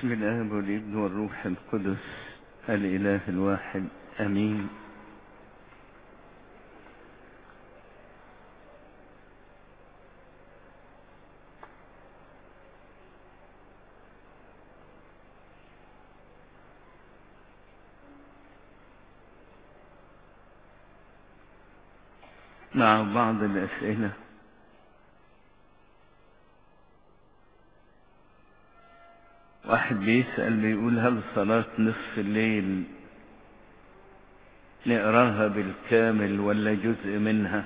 بسم الآب والابن والروح القدس الإله الواحد أمين مع بعض الأسئلة واحد بيسأل بيقول هل صلاة نصف الليل نقراها بالكامل ولا جزء منها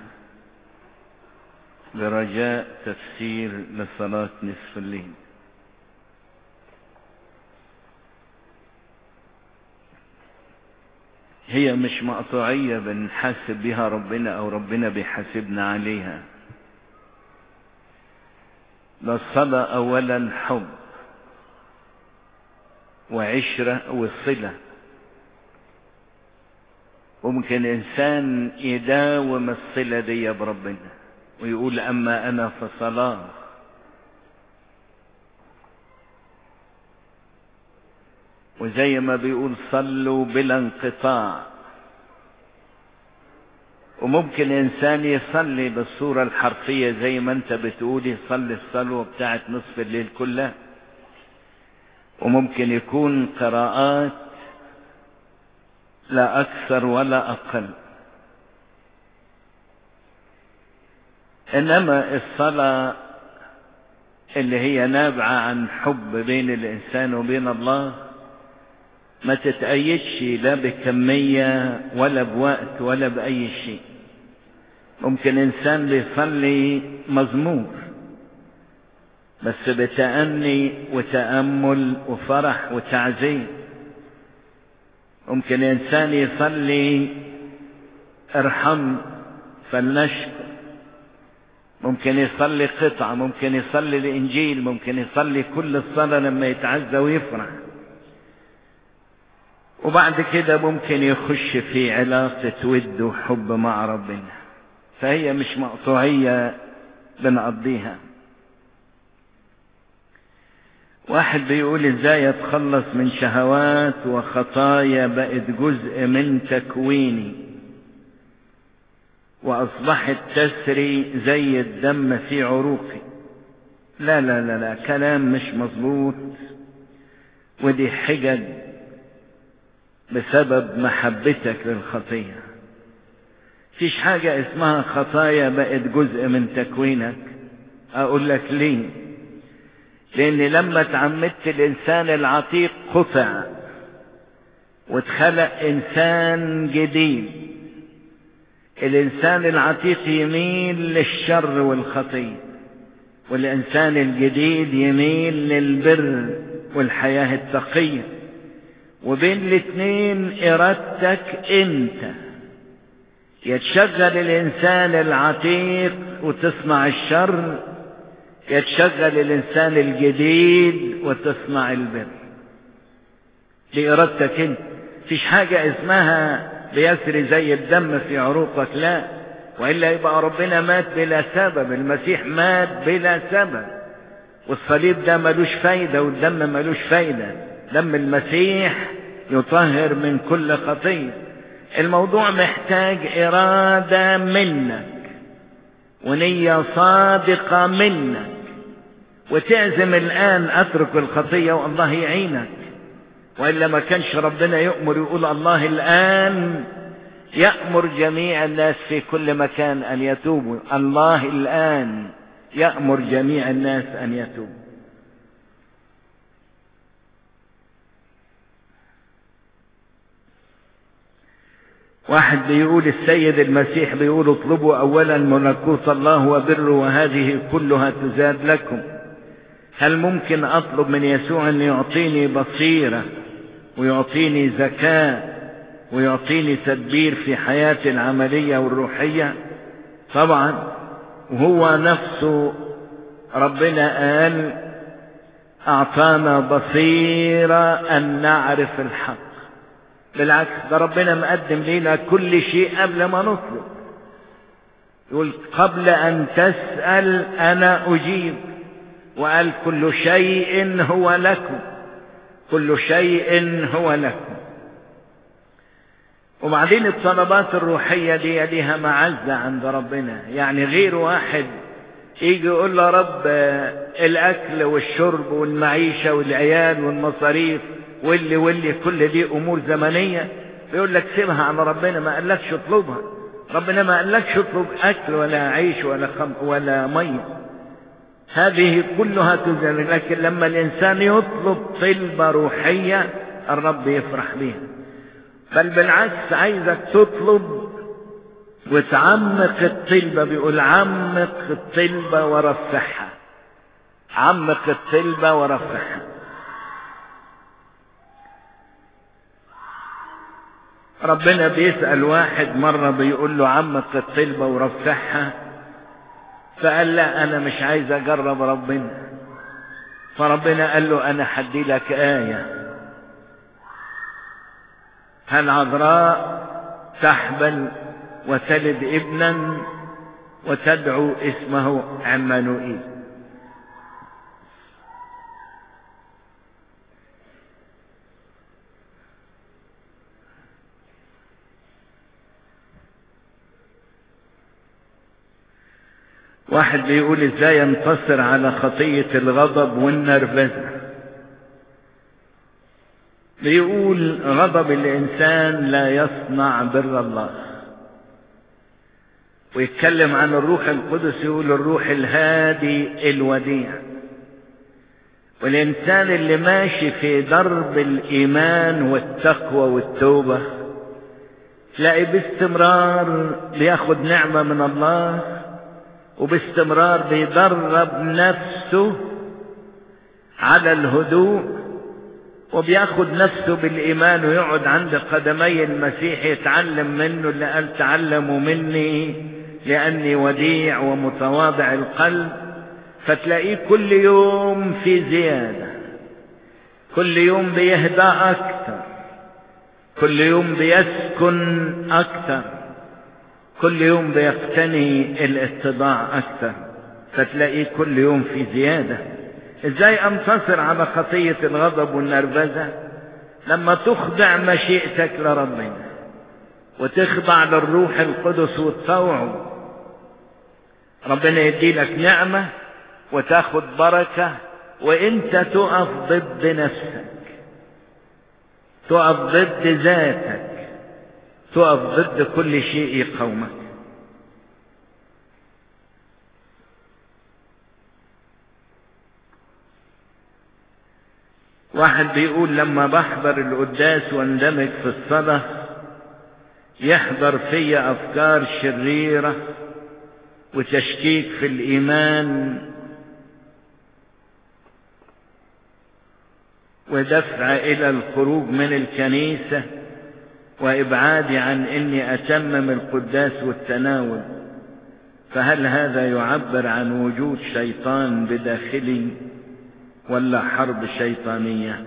برجاء تفسير لصلاة نصف الليل هي مش مقطوعية بنحاسب بها ربنا او ربنا بيحاسبنا عليها ده الصلاة اولا حب وعشرة وصلة وممكن انسان يداوم الصلة دي بربنا ويقول اما انا فصلاة وزي ما بيقول صلوا بلا انقطاع وممكن انسان يصلي بالصورة الحرفية زي ما انت بتقول يصلي الصلوة بتاعت نصف الليل كلها وممكن يكون قراءات لا أكثر ولا أقل إنما الصلاة اللي هي نابعة عن حب بين الإنسان وبين الله ما تتأيدش لا بكمية ولا بوقت ولا بأي شيء ممكن إنسان بيصلي مزمور بس بتأني وتأمل وفرح وتعزية ممكن إنسان يصلي ارحم فلنشكر ممكن يصلي قطعة ممكن يصلي الإنجيل ممكن يصلي كل الصلاة لما يتعزى ويفرح وبعد كده ممكن يخش في علاقة ود وحب مع ربنا فهي مش مقطوعية بنقضيها واحد بيقول ازاي اتخلص من شهوات وخطايا بقت جزء من تكويني واصبحت تسري زي الدم في عروقي لا لا لا لا كلام مش مظبوط ودي حجج بسبب محبتك للخطية فيش حاجة اسمها خطايا بقت جزء من تكوينك اقول لك ليه لان لما تعمدت الانسان العتيق قطع واتخلق انسان جديد الانسان العتيق يميل للشر والخطيه والانسان الجديد يميل للبر والحياه التقيه وبين الاثنين ارادتك انت يتشغل الانسان العتيق وتصنع الشر يتشغل الانسان الجديد وتصنع البر لارادتك انت فيش حاجة اسمها بيسري زي الدم في عروقك لا والا يبقى ربنا مات بلا سبب المسيح مات بلا سبب والصليب ده ملوش فايدة والدم ملوش فايدة دم المسيح يطهر من كل خطية الموضوع محتاج ارادة منك ونية صادقة منك وتعزم الآن أترك الخطية والله يعينك وإلا ما كانش ربنا يؤمر يقول الله الآن يأمر جميع الناس في كل مكان أن يتوبوا الله الآن يأمر جميع الناس أن يتوبوا واحد بيقول السيد المسيح بيقول اطلبوا اولا ملكوت الله وبره وهذه كلها تزاد لكم هل ممكن اطلب من يسوع ان يعطيني بصيرة ويعطيني ذكاء ويعطيني تدبير في حياتي العملية والروحية طبعا وهو نفسه ربنا قال اعطانا بصيرة ان نعرف الحق بالعكس ده ربنا مقدم لنا كل شيء قبل ما نطلب يقول قبل ان تسأل انا اجيب وقال كل شيء هو لكم كل شيء هو لكم وبعدين الطلبات الروحية دي ليها معزة عند ربنا يعني غير واحد يجي يقول له رب الأكل والشرب والمعيشة والعيال والمصاريف واللي واللي كل دي أمور زمنية يقول لك سيبها على ربنا ما قالكش اطلبها ربنا ما قالكش اطلب أكل ولا عيش ولا خم ولا مية هذه كلها تزال لكن لما الإنسان يطلب طلبة روحية الرب يفرح بها بل بالعكس عايزك تطلب وتعمق الطلبة بيقول عمق الطلبة ورفعها عمق الطلبة ورفعها ربنا بيسأل واحد مرة بيقول له عمق الطلبة ورفعها فقال لا أنا مش عايز أجرب ربنا فربنا قال له أنا حدي لك آية العذراء تحبل وتلد ابنا وتدعو اسمه عمانوئيل واحد بيقول ازاي ينتصر على خطية الغضب والنرفزة بيقول غضب الانسان لا يصنع بر الله ويتكلم عن الروح القدس يقول الروح الهادي الوديع والإنسان اللي ماشي في درب الإيمان والتقوى والتوبة تلاقي باستمرار بياخد نعمة من الله وباستمرار بيدرب نفسه على الهدوء وبياخد نفسه بالإيمان ويقعد عند قدمي المسيح يتعلم منه اللي قال تعلموا مني لأني وديع ومتواضع القلب فتلاقيه كل يوم في زيادة كل يوم بيهدى أكثر كل يوم بيسكن أكثر كل يوم بيقتني الاتضاع أكثر فتلاقيه كل يوم في زيادة ازاي انتصر على خطية الغضب والنرفزة لما تخضع مشيئتك لربنا وتخضع للروح القدس وتطوعه ربنا يديلك نعمة وتاخد بركة وانت تقف ضد نفسك تقف ضد ذاتك تقف ضد كل شيء يقومك واحد بيقول لما بحضر القداس واندمج في الصلاة يحضر في أفكار شريرة وتشكيك في الإيمان ودفع إلى الخروج من الكنيسة وإبعادي عن إني أتمم القداس والتناول فهل هذا يعبر عن وجود شيطان بداخلي ولا حرب شيطانية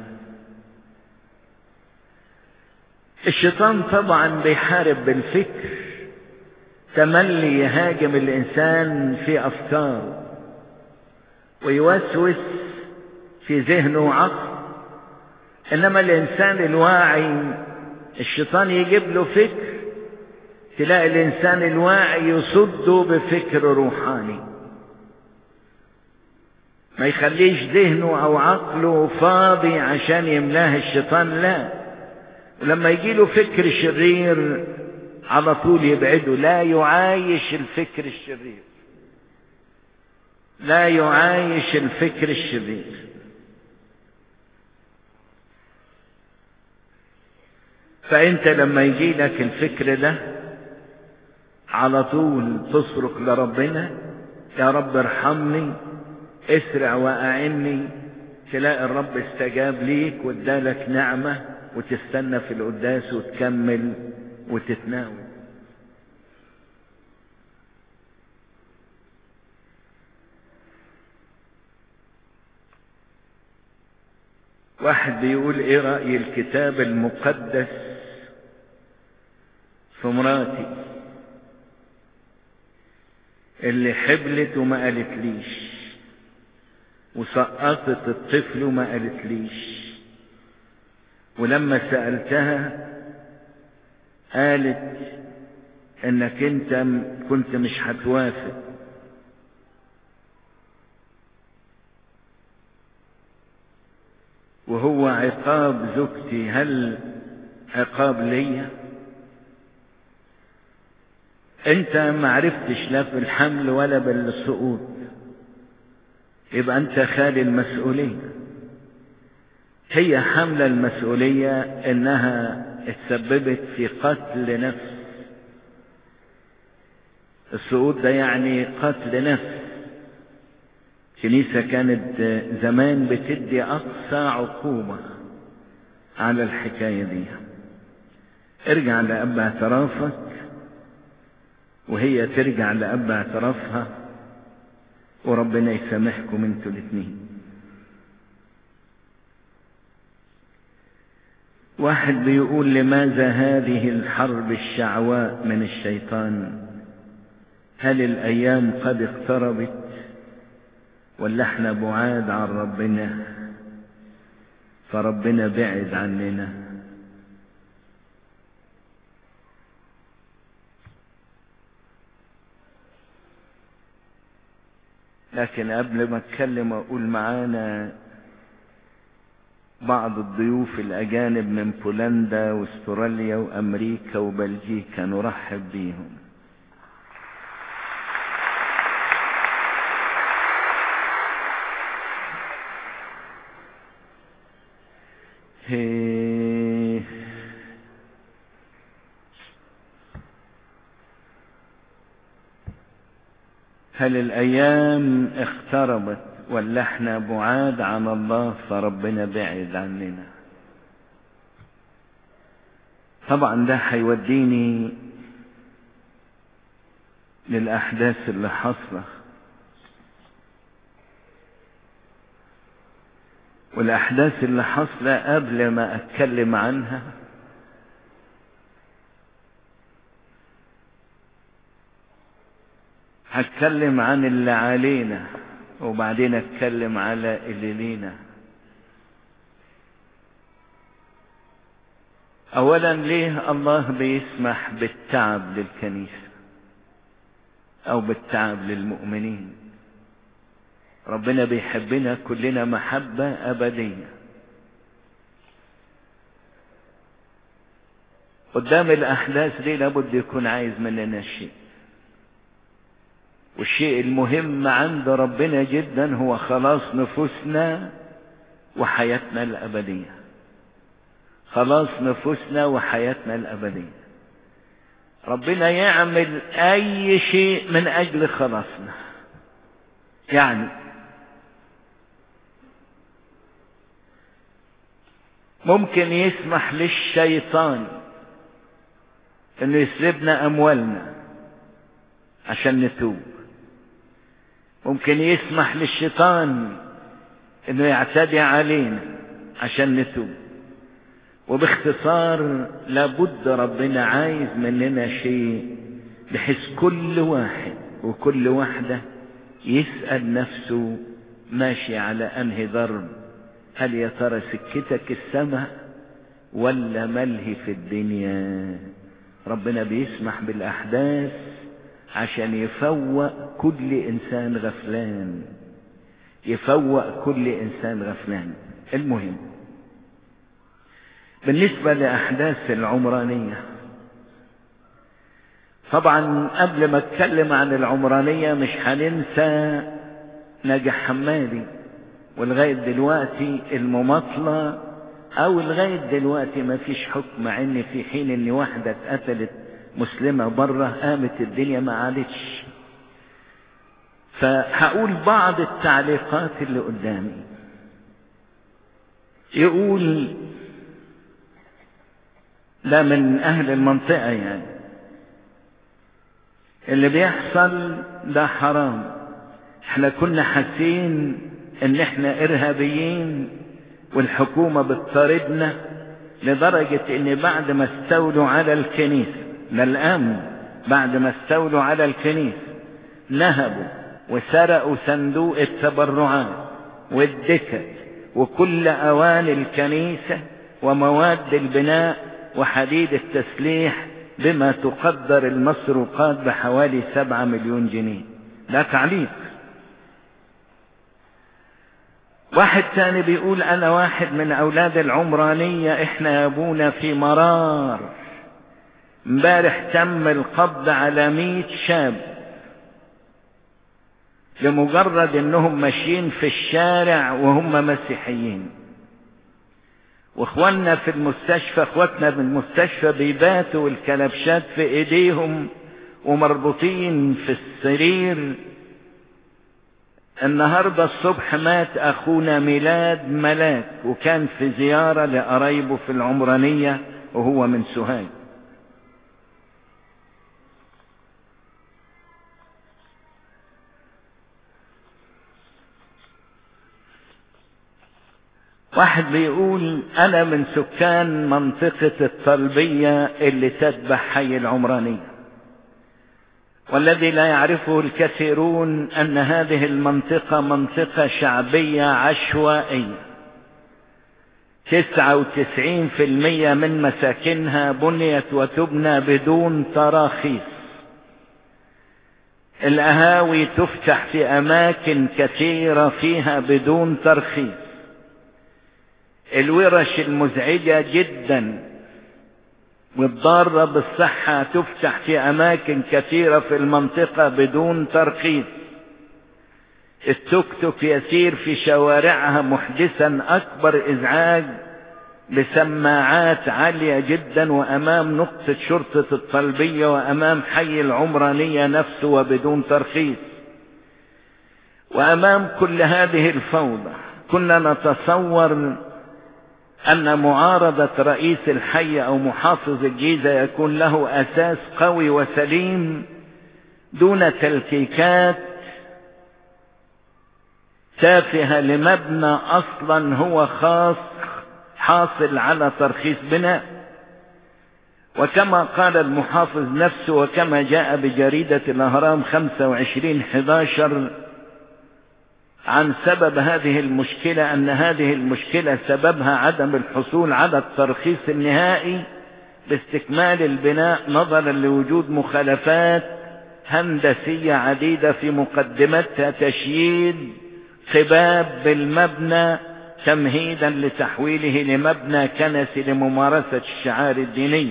الشيطان طبعا بيحارب بالفكر تملي يهاجم الإنسان في أفكاره ويوسوس في ذهنه وعقله إنما الإنسان الواعي الشيطان يجيب له فكر تلاقي الإنسان الواعي يصده بفكر روحاني ما يخليش ذهنه او عقله فاضي عشان يملاه الشيطان لا ولما يجي له فكر شرير على طول يبعده لا يعايش الفكر الشرير لا يعايش الفكر الشرير فانت لما يجي لك الفكر ده على طول تصرخ لربنا يا رب ارحمني اسرع واعني تلاقي الرب استجاب ليك وادالك نعمة وتستنى في القداس وتكمل وتتناول واحد بيقول ايه رأي الكتاب المقدس في مراتي اللي حبلت وما قالتليش وسقطت الطفل وما قالتليش ولما سألتها قالت انك انت كنت مش هتوافق وهو عقاب زوجتي هل عقاب ليا انت ما عرفتش لا في الحمل ولا بالسقوط يبقى انت خالي المسؤولية هي حاملة المسؤولية انها اتسببت في قتل نفس السقوط ده يعني قتل نفس الكنيسة كانت زمان بتدي أقصى عقوبة على الحكاية دي ارجع لأب اعترافك وهي ترجع لأب اعترافها وربنا يسامحكم انتوا الاتنين واحد بيقول لماذا هذه الحرب الشعواء من الشيطان هل الأيام قد اقتربت ولا احنا بعاد عن ربنا فربنا بعد عننا لكن قبل ما اتكلم اقول معانا بعض الضيوف الاجانب من بولندا واستراليا وامريكا وبلجيكا نرحب بيهم هي هل الأيام اقتربت ولا احنا بعاد عن الله فربنا بعد عننا طبعا ده هيوديني للأحداث اللي حصلت والأحداث اللي حصلت قبل ما أتكلم عنها هتكلم عن اللي علينا وبعدين اتكلم على اللي لينا اولا ليه الله بيسمح بالتعب للكنيسة او بالتعب للمؤمنين ربنا بيحبنا كلنا محبة ابدية قدام الاحداث دي لابد يكون عايز مننا شيء والشيء المهم عند ربنا جدا هو خلاص نفوسنا وحياتنا الأبدية خلاص نفوسنا وحياتنا الأبدية ربنا يعمل أي شيء من أجل خلاصنا يعني ممكن يسمح للشيطان انه يسلبنا اموالنا عشان نتوب ممكن يسمح للشيطان انه يعتدي علينا عشان نتوب وباختصار لابد ربنا عايز مننا شيء بحيث كل واحد وكل واحدة يسأل نفسه ماشي على انهي ضرب هل يا ترى سكتك السماء ولا ملهي في الدنيا ربنا بيسمح بالاحداث عشان يفوق كل انسان غفلان يفوق كل انسان غفلان المهم بالنسبة لأحداث العمرانية طبعا قبل ما اتكلم عن العمرانية مش هننسى نجح حمادي ولغاية دلوقتي المماطلة او لغاية دلوقتي ما فيش حكم مع ان في حين ان واحدة اتقتلت مسلمة بره قامت الدنيا ما عادتش فهقول بعض التعليقات اللي قدامي يقول ده من اهل المنطقة يعني اللي بيحصل ده حرام احنا كنا حاسين ان احنا ارهابيين والحكومة بتطاردنا لدرجة ان بعد ما استولوا على الكنيسة ده الامن بعد ما استولوا على الكنيسة نهبوا وسرقوا صندوق التبرعات والدكك وكل اواني الكنيسة ومواد البناء وحديد التسليح بما تقدر المسروقات بحوالي سبعة مليون جنيه ده تعليق واحد تاني بيقول انا واحد من اولاد العمرانية احنا يا ابونا في مرار امبارح تم القبض على مئة شاب لمجرد انهم ماشيين في الشارع وهم مسيحيين واخواننا في المستشفى اخواتنا في المستشفى بيباتوا الكلبشات في ايديهم ومربوطين في السرير النهاردة الصبح مات اخونا ميلاد ملاك وكان في زيارة لقرايبه في العمرانية وهو من سوهاج واحد بيقول انا من سكان منطقة الطلبية اللي تتبع حي العمرانية والذي لا يعرفه الكثيرون ان هذه المنطقة منطقة شعبية عشوائية تسعة وتسعين في المية من مساكنها بنيت وتبنى بدون تراخيص القهاوي تفتح في اماكن كثيرة فيها بدون ترخيص الورش المزعجة جدا والضارة بالصحة تفتح في أماكن كثيرة في المنطقة بدون ترخيص التوك توك يسير في شوارعها محدثا أكبر إزعاج بسماعات عالية جدا وأمام نقطة شرطة الطلبية وأمام حي العمرانية نفسه وبدون ترخيص وأمام كل هذه الفوضى كنا نتصور أن معارضة رئيس الحي أو محافظ الجيزة يكون له أساس قوي وسليم دون تلكيكات تافهة لمبنى أصلا هو خاص حاصل على ترخيص بناء وكما قال المحافظ نفسه وكما جاء بجريدة الأهرام 25 11 عن سبب هذه المشكلة أن هذه المشكلة سببها عدم الحصول على الترخيص النهائي باستكمال البناء نظرا لوجود مخالفات هندسية عديدة في مقدمتها تشييد قباب بالمبنى تمهيدا لتحويله لمبنى كنسي لممارسة الشعائر الدينية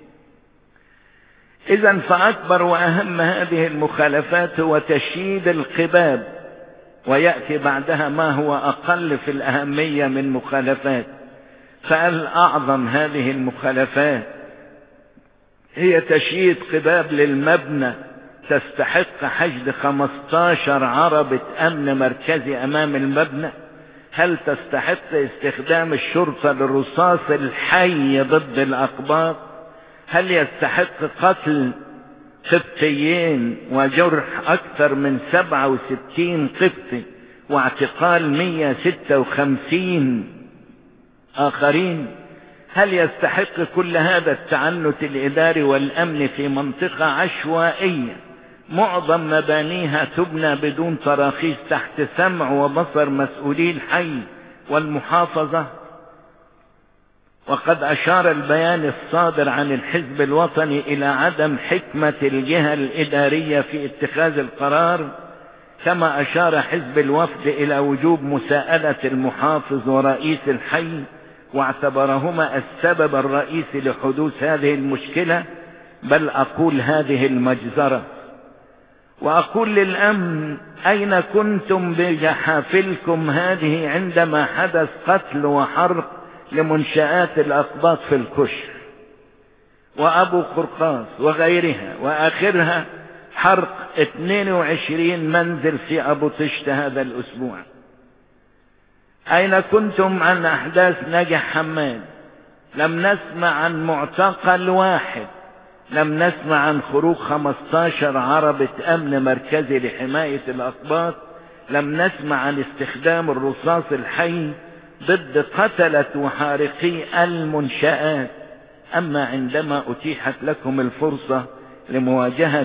إذا فأكبر وأهم هذه المخالفات هو تشييد القباب ويأتي بعدها ما هو أقل في الأهمية من مخالفات فالأعظم هذه المخالفات هي تشييد قباب للمبنى تستحق حشد 15 عربة أمن مركزي أمام المبنى هل تستحق استخدام الشرطة للرصاص الحي ضد الأقباط هل يستحق قتل قبطيين وجرح أكثر من 67 قبطي واعتقال 156 آخرين هل يستحق كل هذا التعنت الإداري والأمن في منطقة عشوائية معظم مبانيها تبنى بدون تراخيص تحت سمع وبصر مسؤولي الحي والمحافظة وقد أشار البيان الصادر عن الحزب الوطني إلى عدم حكمة الجهة الإدارية في اتخاذ القرار كما أشار حزب الوفد إلى وجوب مساءلة المحافظ ورئيس الحي واعتبرهما السبب الرئيسي لحدوث هذه المشكلة بل أقول هذه المجزرة وأقول للأمن أين كنتم بجحافلكم هذه عندما حدث قتل وحرق لمنشآت الأقباط في الكشر وأبو قرقاس وغيرها وآخرها حرق 22 منزل في أبو طشت هذا الأسبوع أين كنتم عن أحداث نجح حماد لم نسمع عن معتقل واحد لم نسمع عن خروج 15 عربة أمن مركزي لحماية الأقباط لم نسمع عن استخدام الرصاص الحي ضد قتلة وحارقي المنشآت أما عندما أتيحت لكم الفرصة لمواجهة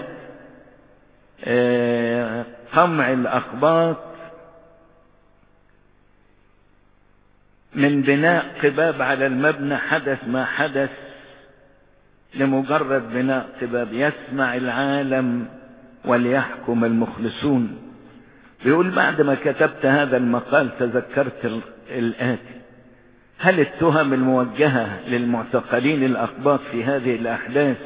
قمع الأخباط من بناء قباب على المبنى حدث ما حدث لمجرد بناء قباب يسمع العالم وليحكم المخلصون بيقول بعد ما كتبت هذا المقال تذكرت الآتي هل التهم الموجهة للمعتقلين الأقباط في هذه الأحداث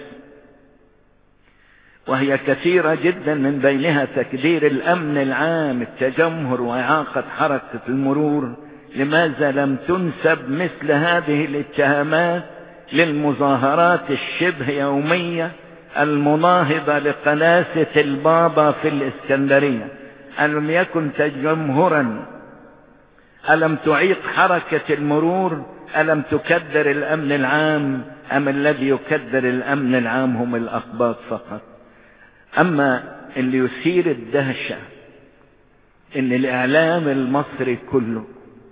وهي كثيرة جدا من بينها تكدير الأمن العام التجمهر وإعاقة حركة المرور لماذا لم تنسب مثل هذه الاتهامات للمظاهرات الشبه يومية المناهضة لقناسة البابا في الإسكندرية ألم يكن تجمهرا ألم تعيق حركة المرور ألم تكدر الأمن العام أم الذي يكدر الأمن العام هم الأقباط فقط أما اللي يثير الدهشة إن الإعلام المصري كله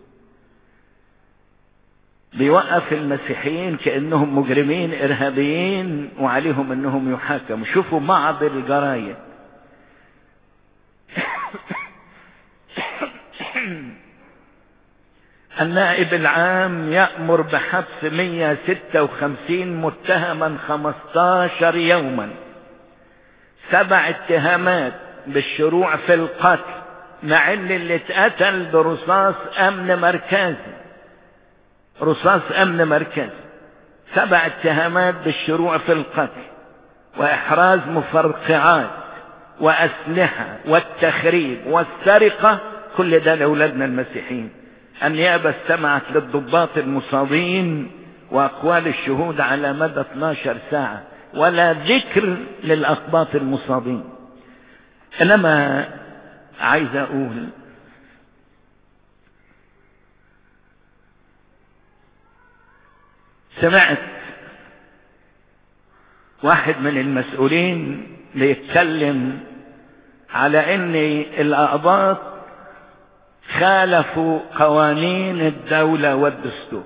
بيوقف المسيحيين كأنهم مجرمين إرهابيين وعليهم أنهم يحاكموا شوفوا بعض الجرايد النائب العام يأمر بحبس 156 متهما 15 يوما سبع اتهامات بالشروع في القتل مع ان اللي اتقتل برصاص امن مركزي رصاص امن مركزي سبع اتهامات بالشروع في القتل واحراز مفرقعات واسلحه والتخريب والسرقه كل ده لاولادنا المسيحيين النيابه استمعت للضباط المصابين واقوال الشهود على مدى 12 ساعه ولا ذكر للأقباط المصابين إنما عايز أقول سمعت واحد من المسؤولين بيتكلم على ان الأقباط خالفوا قوانين الدولة والدستور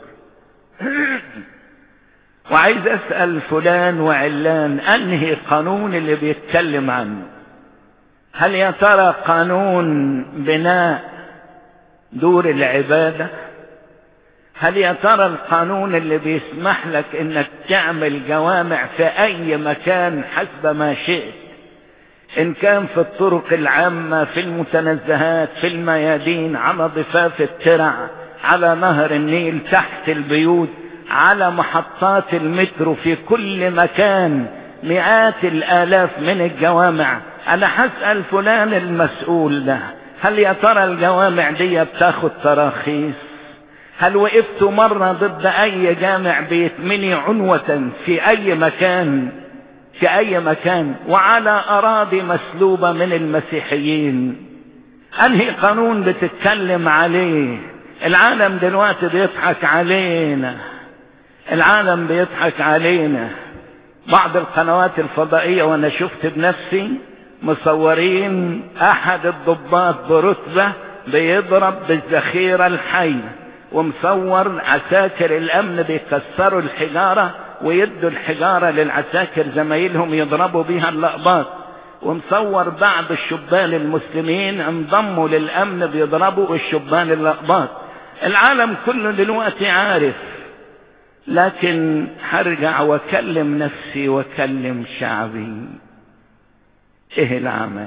وعايز اسأل فلان وعلان انهي قانون اللي بيتكلم عنه هل يا ترى قانون بناء دور العبادة هل يا ترى القانون اللي بيسمح لك انك تعمل جوامع في اي مكان حسب ما شئت ان كان في الطرق العامة في المتنزهات في الميادين على ضفاف الترع على نهر النيل تحت البيوت على محطات المترو في كل مكان مئات الالاف من الجوامع انا هسأل فلان المسؤول ده هل يا ترى الجوامع دي بتاخد تراخيص هل وقفت مرة ضد اي جامع بيتمني عنوة في اي مكان في اي مكان وعلى اراضي مسلوبة من المسيحيين انهي قانون بتتكلم عليه العالم دلوقتي بيضحك علينا العالم بيضحك علينا بعض القنوات الفضائية وانا شفت بنفسي مصورين احد الضباط برتبة بيضرب بالذخيرة الحية ومصور عساكر الامن بيكسروا الحجارة ويدوا الحجارة للعساكر زمايلهم يضربوا بيها اللقبات ومصور بعض الشبان المسلمين انضموا للامن بيضربوا الشبان اللقبات العالم كله دلوقتي عارف لكن هرجع واكلم نفسي واكلم شعبي ايه العمل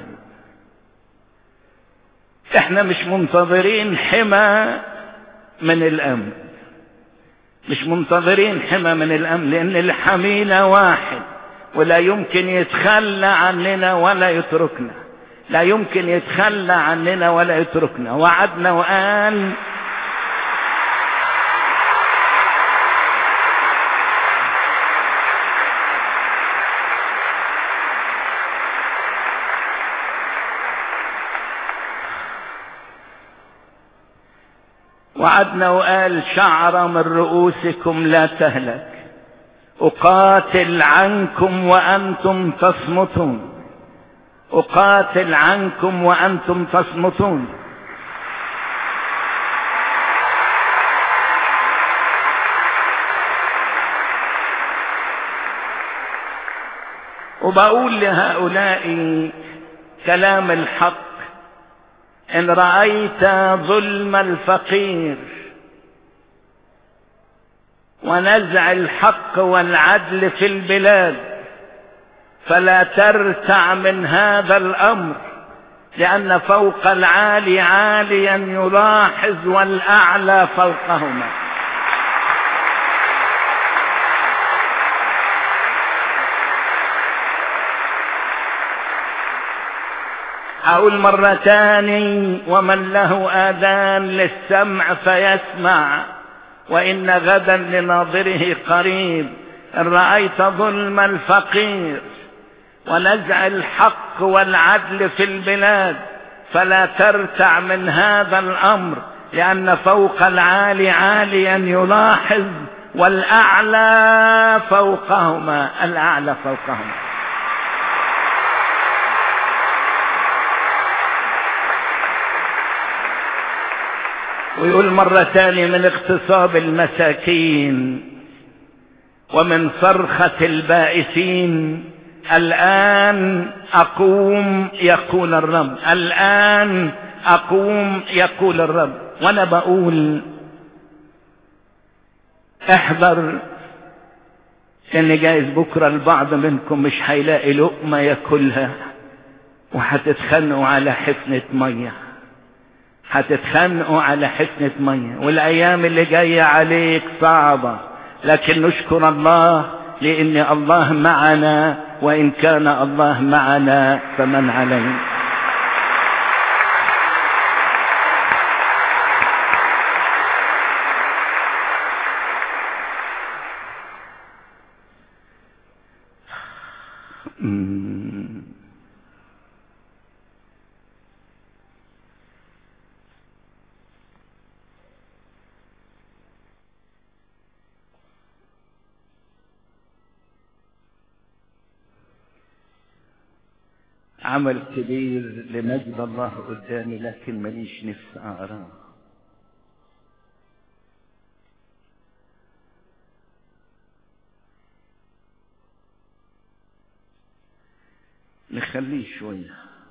احنا مش منتظرين حمى من الامن مش منتظرين حمى من الامن لان الحمينا واحد ولا يمكن يتخلى عننا ولا يتركنا لا يمكن يتخلى عننا ولا يتركنا وعدنا وقال وعدنا وقال شعر من رؤوسكم لا تهلك أقاتل عنكم وأنتم تصمتون أقاتل عنكم وأنتم تصمتون وبقول لهؤلاء كلام الحق إن رأيت ظلم الفقير ونزع الحق والعدل في البلاد فلا ترتع من هذا الامر لان فوق العالي عاليا يلاحظ والاعلى فوقهما اقول مرة تاني ومن له اذان للسمع فيسمع وان غدا لناظره قريب ان رأيت ظلم الفقير ونزع الحق والعدل في البلاد فلا ترتع من هذا الامر لان فوق العالي عاليا يلاحظ والاعلى فوقهما الاعلى فوقهما ويقول مرة تانية من اغتصاب المساكين ومن صرخة البائسين الآن أقوم يقول الرب الآن أقوم يقول الرب وأنا بقول احذر ان جايز بكرة البعض منكم مش هيلاقي لقمة ياكلها وهتتخانقوا على حفنة ميه هتتخانقوا على حفنة مية والأيام اللي جاية عليك صعبة لكن نشكر الله لأن الله معنا وإن كان الله معنا فمن علينا عمل كبير لمجد الله قدامي لكن ماليش نفس اقراه نخليه شوية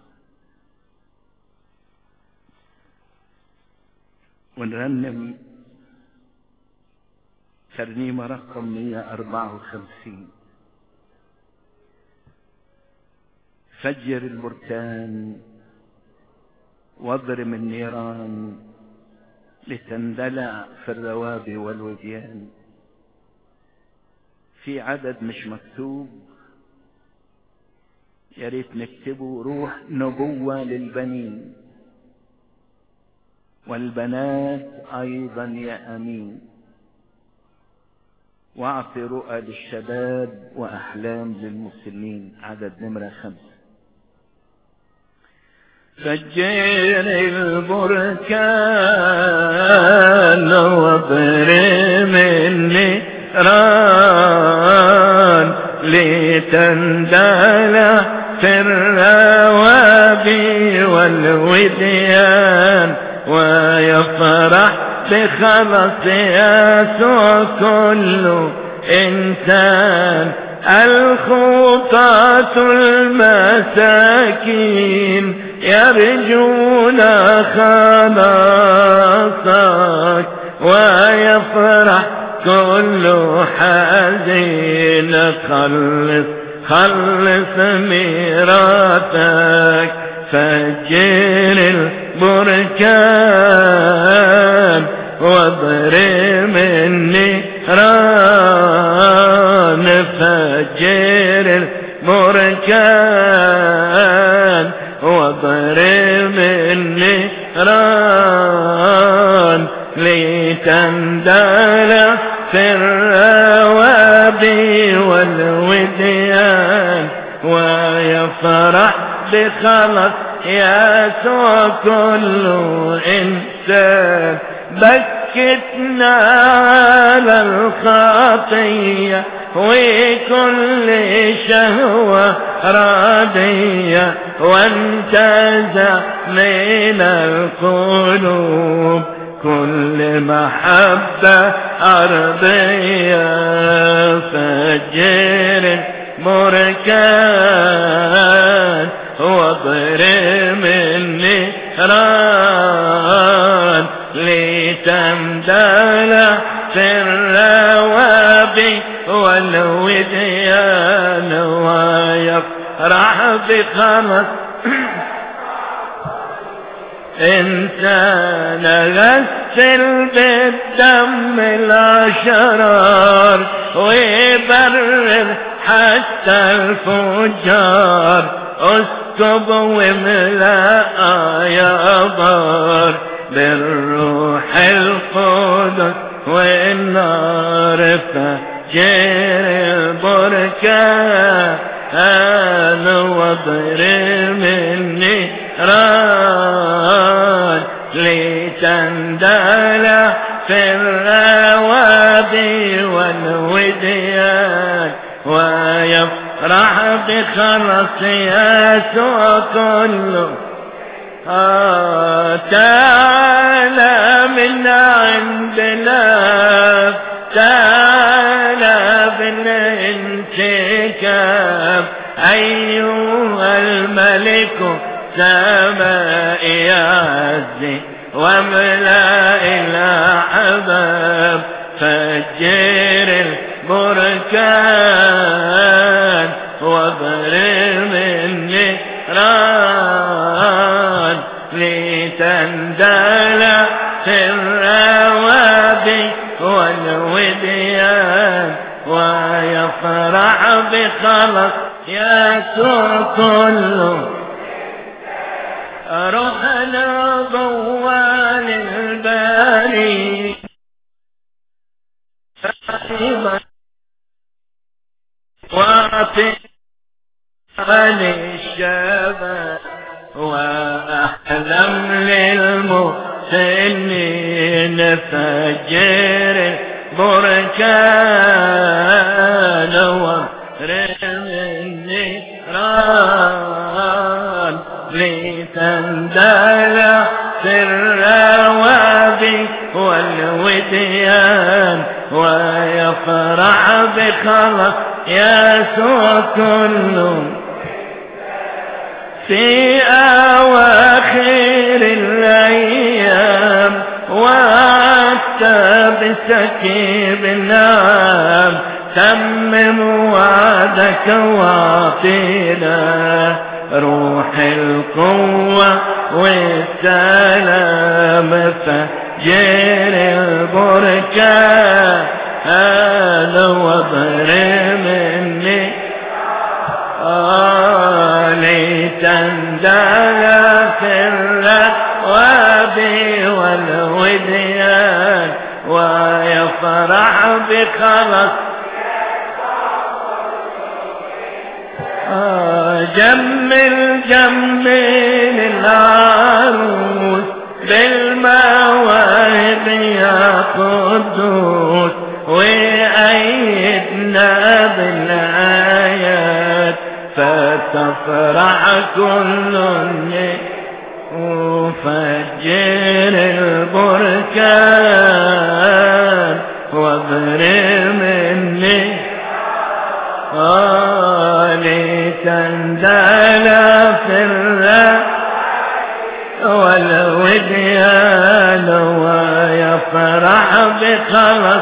ونرنم ترنيمة رقم 154 فجر البركان واضرم النيران لتندلع في الروابي والوديان في عدد مش مكتوب يا ريت نكتبه روح نبوة للبنين والبنات أيضا يا أمين واعطي رؤى للشباب وأحلام للمسلمين عدد نمرة خمسة فجر البركان واضرم النيران لتندلع في الروابي والوديان ويفرح بخلص يسوع كل إنسان الخطاة المساكين يرجون خلاصك ويفرح كل حزين خلص خلص ميراثك فجر البركان واضرم النيران فجر البركان واضرم النيران لتندلع في الروابي والوديان ويفرح بخلص يسوع كل إنسان بكتنا على الخطية وكل شهوة راضية وانتزع من القلوب كل محبة أرضية فجر بركان واضرم النيران لتمدلع في الروان ويفرح بخلص انت نغسل بالدم الاشرار ويبرر حتى الفجار اسكب واملأ يا بار بالروح القدس والنار فجر البركة انا واضرب مني ران لتندل في الروابي والوديان ويفرح بخلص يسوع كله آه تعالى من عندنا تعالى بالانتكاب أيها الملك سماء عزي واملأ الأحباب فجر البركان واضرب مني ران لتندل في الروابي والوديان ويفرح بخلص يسوع كله روحنا ضوال الباري وفي عن الشباب وأحلم للمسنين فجر بركان ورم النيران لتندل في الروابي والوديان ويفرح بخلص يسوع كله في أواخر الأيام وعدت بسكيب النعم تمم وعدك واعطينا روح القوة والسلام فجر البركة هذا وضر مني آه لتندل في الرقواب والوديان ويفرح بخلص آه جمل جمل العروس بالمواهب يا قدوس وأيدنا بالآيات فتفرح كل وفجر البركان واضرب مني لتندل في الرأي والوديان ويفرح بخلص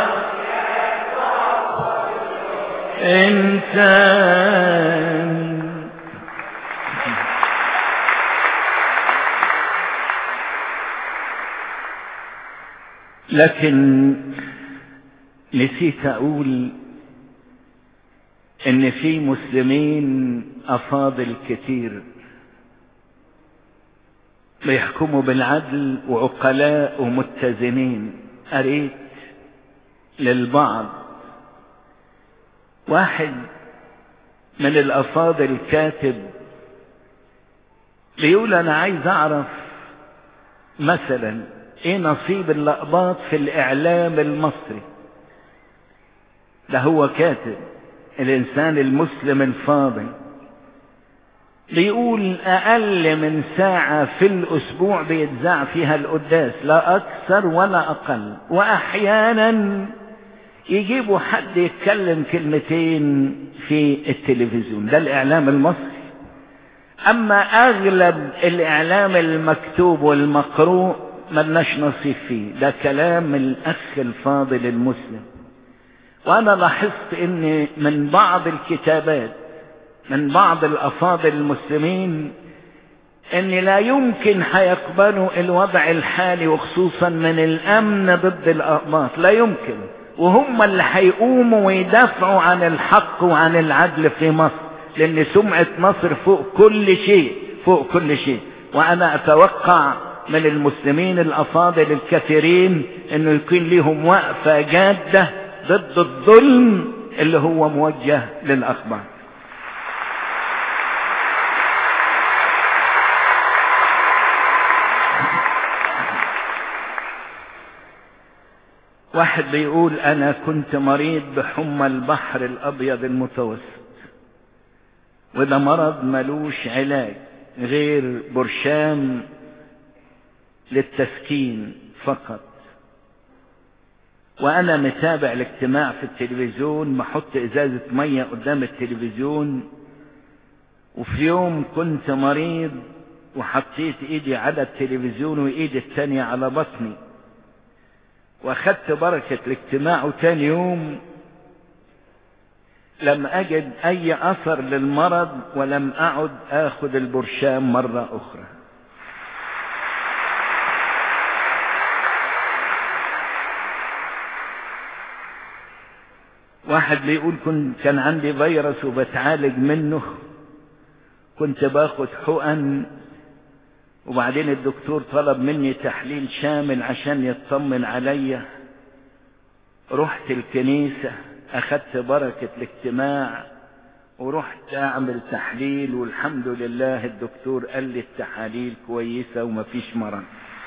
إنسان لكن نسيت أقول إن في مسلمين أفاضل كتير بيحكموا بالعدل وعقلاء ومتزنين قريت للبعض واحد من الافاضل كاتب بيقول انا عايز اعرف مثلا ايه نصيب اللقباط في الاعلام المصري ده هو كاتب الانسان المسلم الفاضل بيقول اقل من ساعة في الاسبوع بيتذاع فيها القداس لا اكثر ولا اقل واحيانا يجيبوا حد يتكلم كلمتين في التلفزيون ده الاعلام المصري اما اغلب الاعلام المكتوب والمقروء ملناش نصيب فيه ده كلام الاخ الفاضل المسلم وانا لاحظت ان من بعض الكتابات من بعض الافاضل المسلمين ان لا يمكن هيقبلوا الوضع الحالي وخصوصا من الامن ضد الاقباط لا يمكن وهم اللي هيقوموا ويدافعوا عن الحق وعن العدل في مصر لان سمعة مصر فوق كل شيء فوق كل شيء وانا اتوقع من المسلمين الافاضل الكثيرين انه يكون لهم وقفة جادة ضد الظلم اللي هو موجه للاخبار واحد بيقول انا كنت مريض بحمى البحر الابيض المتوسط وده مرض ملوش علاج غير برشام للتسكين فقط وانا متابع الاجتماع في التلفزيون بحط ازازة مية قدام التلفزيون وفي يوم كنت مريض وحطيت ايدي على التلفزيون وايدي التانية على بطني واخدت بركة الاجتماع وتاني يوم لم اجد اي اثر للمرض ولم اعد اخذ البرشام مرة اخرى واحد بيقول كنت كان عندي فيروس وبتعالج منه كنت باخد حقن وبعدين الدكتور طلب مني تحليل شامل عشان يطمن عليا رحت الكنيسة أخدت بركة الاجتماع ورحت أعمل تحليل والحمد لله الدكتور قال لي التحاليل كويسة ومفيش مرض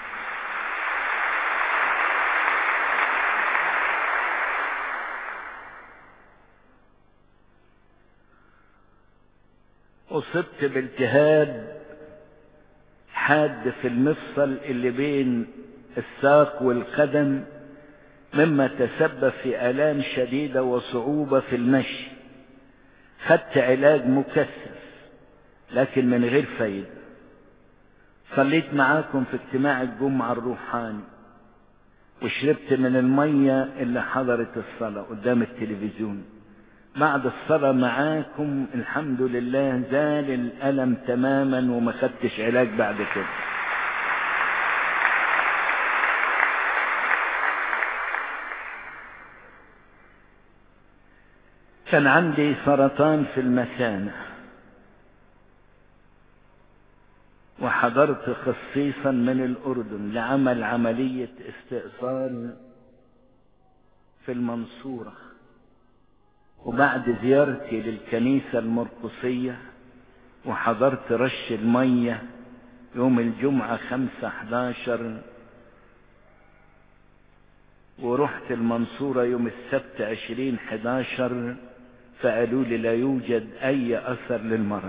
أصبت بالتهاب حاد في المفصل اللي بين الساق والقدم مما تسبب في آلام شديدة وصعوبة في المشي خدت علاج مكثف لكن من غير فايدة صليت معاكم في اجتماع الجمعة الروحاني وشربت من المية اللي حضرت الصلاة قدام التلفزيون بعد الصلاة معاكم الحمد لله زال الألم تماما وما خدتش علاج بعد كده كان عندي سرطان في المثانة وحضرت خصيصا من الأردن لعمل عملية استئصال في المنصورة وبعد زيارتي للكنيسة المرقصية وحضرت رش المية يوم الجمعة خمسة حداشر ورحت المنصورة يوم السبت عشرين حداشر فقالوا لي لا يوجد أي أثر للمرض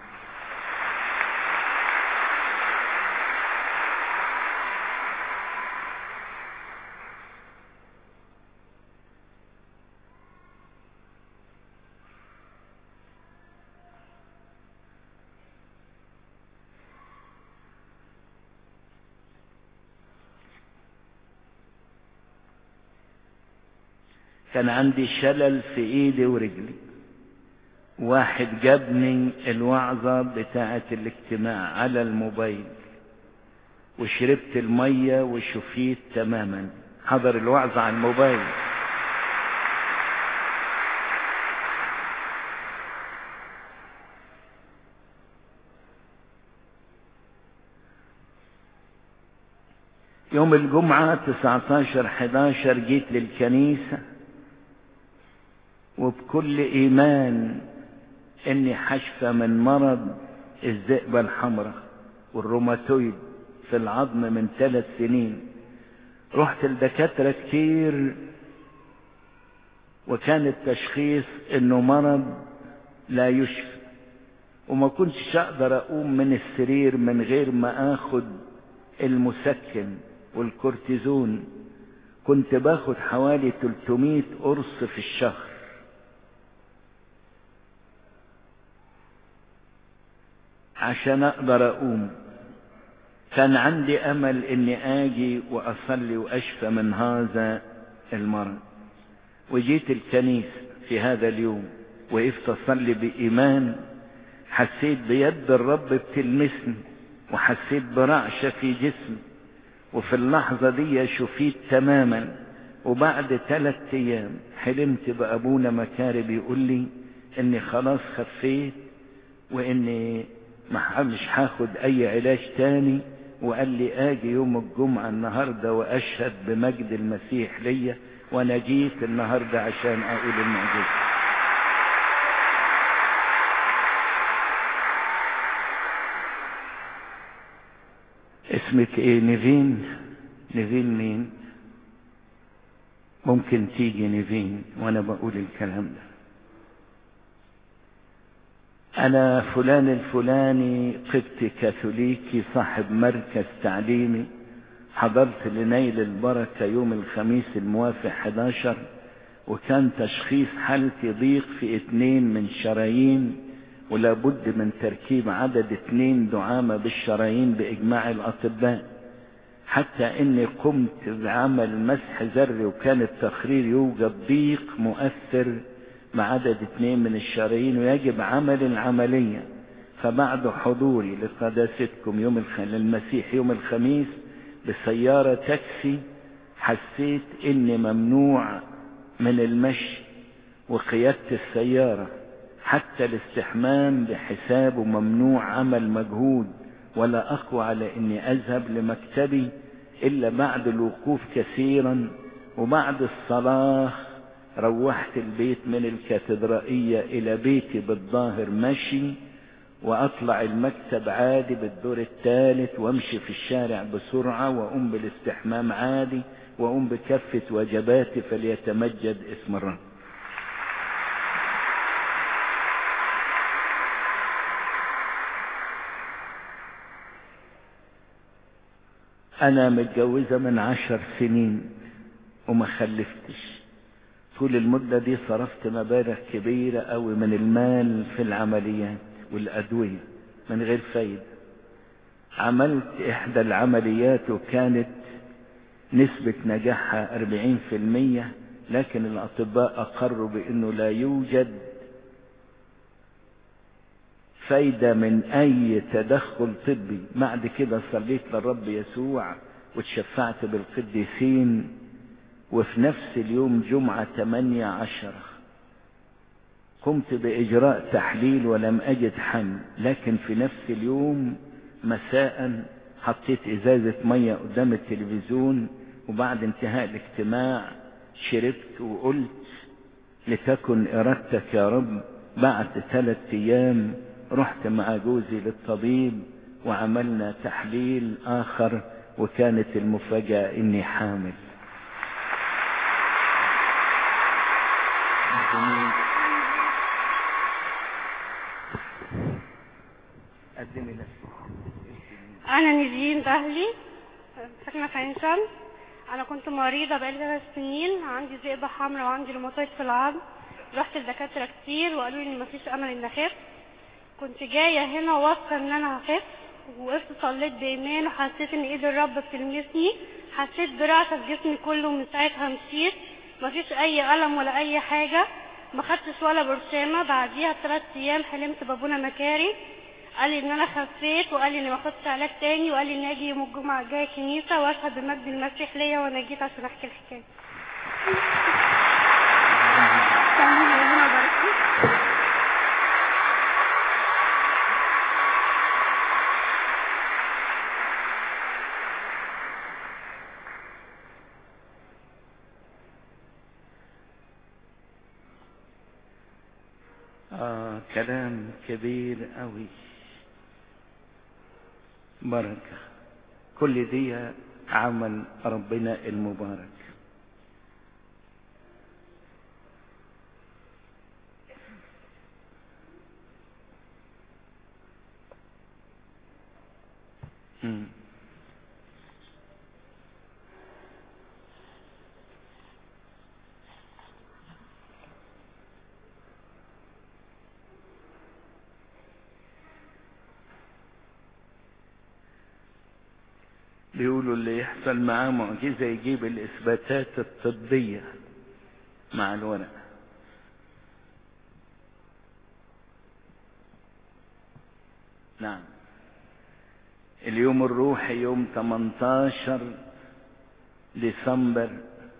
كان عندي شلل في ايدي ورجلي واحد جابني الوعظة بتاعة الاجتماع على الموبايل وشربت المية وشفيت تماما حضر الوعظة على الموبايل يوم الجمعة 19 11 جيت للكنيسة وبكل إيمان إني حشفة من مرض الذئبة الحمراء والروماتويد في العظم من ثلاث سنين رحت لدكاترة كتير وكان التشخيص إنه مرض لا يشفى وما كنتش أقدر أقوم من السرير من غير ما آخد المسكن والكورتيزون كنت باخد حوالي 300 قرص في الشهر عشان اقدر اقوم كان عندي امل اني اجي واصلي واشفى من هذا المرض وجيت الكنيسة في هذا اليوم وقفت اصلي بايمان حسيت بيد الرب بتلمسني وحسيت برعشة في جسمي وفي اللحظة دي شفيت تماما وبعد ثلاث ايام حلمت بابونا مكاري بيقول لي اني خلاص خفيت واني مش هاخد اي علاج تاني وقال لي اجي يوم الجمعة النهاردة واشهد بمجد المسيح ليا وانا جيت النهاردة عشان اقول المعجزة اسمك ايه نيفين نيفين مين ممكن تيجي نيفين وانا بقول الكلام ده انا فلان الفلاني قبط كاثوليكي صاحب مركز تعليمي حضرت لنيل البركة يوم الخميس الموافق 11 وكان تشخيص حالتي ضيق في اتنين من شرايين ولا بد من تركيب عدد اتنين دعامة بالشرايين بإجماع الأطباء حتى إني قمت بعمل مسح ذري وكان التقرير يوجد ضيق مؤثر بعدد اتنين من الشرايين ويجب عمل العملية فبعد حضوري لقداستكم يوم الخ... للمسيح يوم الخميس بسيارة تاكسي حسيت إني ممنوع من المشي وقيادة السيارة حتى الاستحمام بحسابه ممنوع عمل مجهود ولا أقوى على إني أذهب لمكتبي إلا بعد الوقوف كثيرا وبعد الصلاة روحت البيت من الكاتدرائية إلى بيتي بالظاهر مشي وأطلع المكتب عادي بالدور الثالث وأمشي في الشارع بسرعة وأقوم بالاستحمام عادي وأقوم بكفة وجباتي فليتمجد اسم الرب أنا متجوزة من عشر سنين وما خلفتش طول المدة دي صرفت مبالغ كبيرة قوي من المال في العمليات والأدوية من غير فايدة عملت إحدى العمليات وكانت نسبة نجاحها أربعين في المية لكن الأطباء أقروا بأنه لا يوجد فايدة من أي تدخل طبي بعد كده صليت للرب يسوع وتشفعت بالقديسين وفي نفس اليوم جمعة 18 قمت بإجراء تحليل ولم أجد حمل لكن في نفس اليوم مساء حطيت إزازة مية قدام التلفزيون وبعد انتهاء الاجتماع شربت وقلت لتكن إرادتك يا رب بعد ثلاث أيام رحت مع جوزي للطبيب وعملنا تحليل آخر وكانت المفاجأة إني حامل قدمي نفسك انا نيفين دهلي ساكنه في عين شمس انا كنت مريضه بقالي ثلاث سنين عندي ذئبه حمراء وعندي روماتويد في العظم رحت لدكاتره كتير وقالوا لي ان مفيش امل ان اخف كنت جايه هنا واثقه ان انا هخف وقفت صليت بايمان وحسيت ان ايد الرب بتلمسني حسيت برعشه في جسمي كله من ساعتها مشيت مفيش اي الم ولا اي حاجه ما خدتش ولا برشامه بعديها بثلاث ايام حلمت بابونا مكاري قال لي ان انا خفيت وقال لي اني ما اخدش علاج تاني وقال لي اني اجي يوم الجمعه الجايه الكنيسه واشهد بمجد المسيح ليا وانا جيت عشان احكي الحكايه كملي ربنا يبارك فيك. آه كلام كبير قوي بركة كل دي عمل ربنا المبارك مم. بيقولوا اللي يحصل معاه معجزة يجيب الإثباتات الطبية مع الورق نعم اليوم الروحي يوم 18 ديسمبر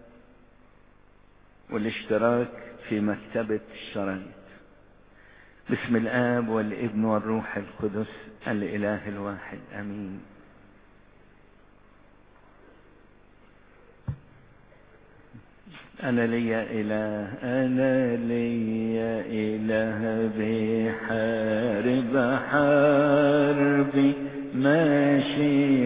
والاشتراك في مكتبة الشرايط باسم الآب والابن والروح القدس الإله الواحد أمين أنا لي إله أنا لي إله بحارب حربي ماشي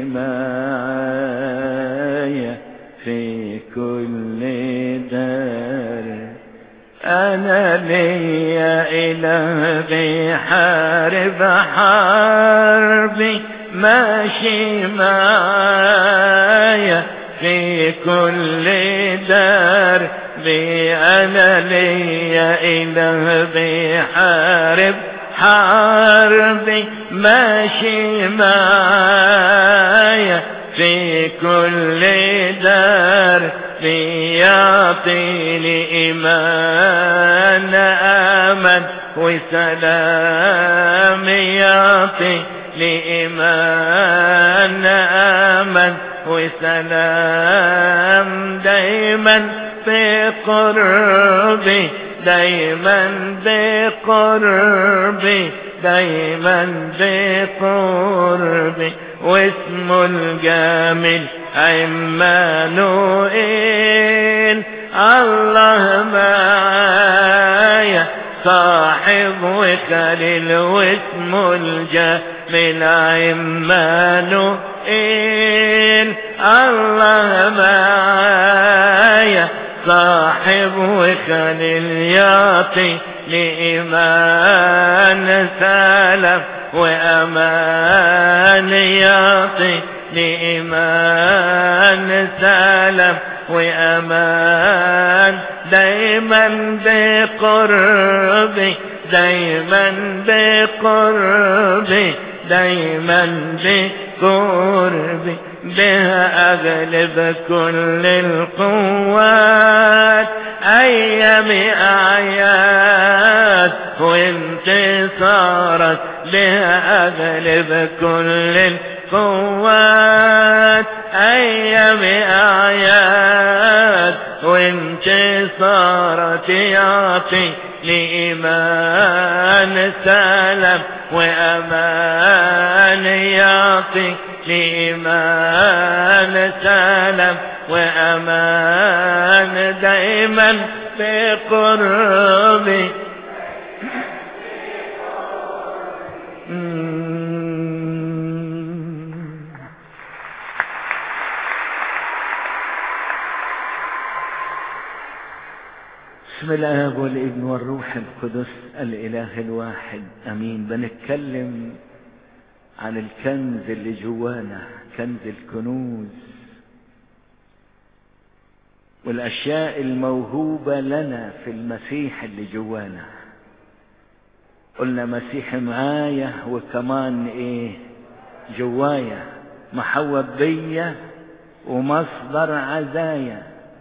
معايا في كل دار أنا لي إله بحارب حربي ماشي معايا في كل دار بي أنا لي إله بحارب حربي ماشي معايا في كل دار بيعطيني إيمان أمل وسلام يعطي لإيمان أمل وسلام دايما بقربي دايما بقربي دايما بقربي واسمه الجامل عمانوئيل الله معايا صاحب وخليل واسمه الجامل عمانوئيل الله معايا صاحب وخليل يعطي لإيمان سلف وأمان يعطي لإيمان سلف وأمان دايما بقربي دايما بقربي دايما بقربي بها أغلب كل القوات أيام أعياد وانتصارات بها أغلب كل القوات أيام أعياد وانتصارات يعطي لإيمان سلام وأمان يعطي لإيمان سلام وأمان دائما بقربي بسم الآب والابن والروح القدس الإله الواحد أمين بنتكلم عن الكنز اللي جوانا كنز الكنوز والأشياء الموهوبة لنا في المسيح اللي جوانا قلنا مسيح معايا وكمان ايه جوايا محوب بيا ومصدر عزايا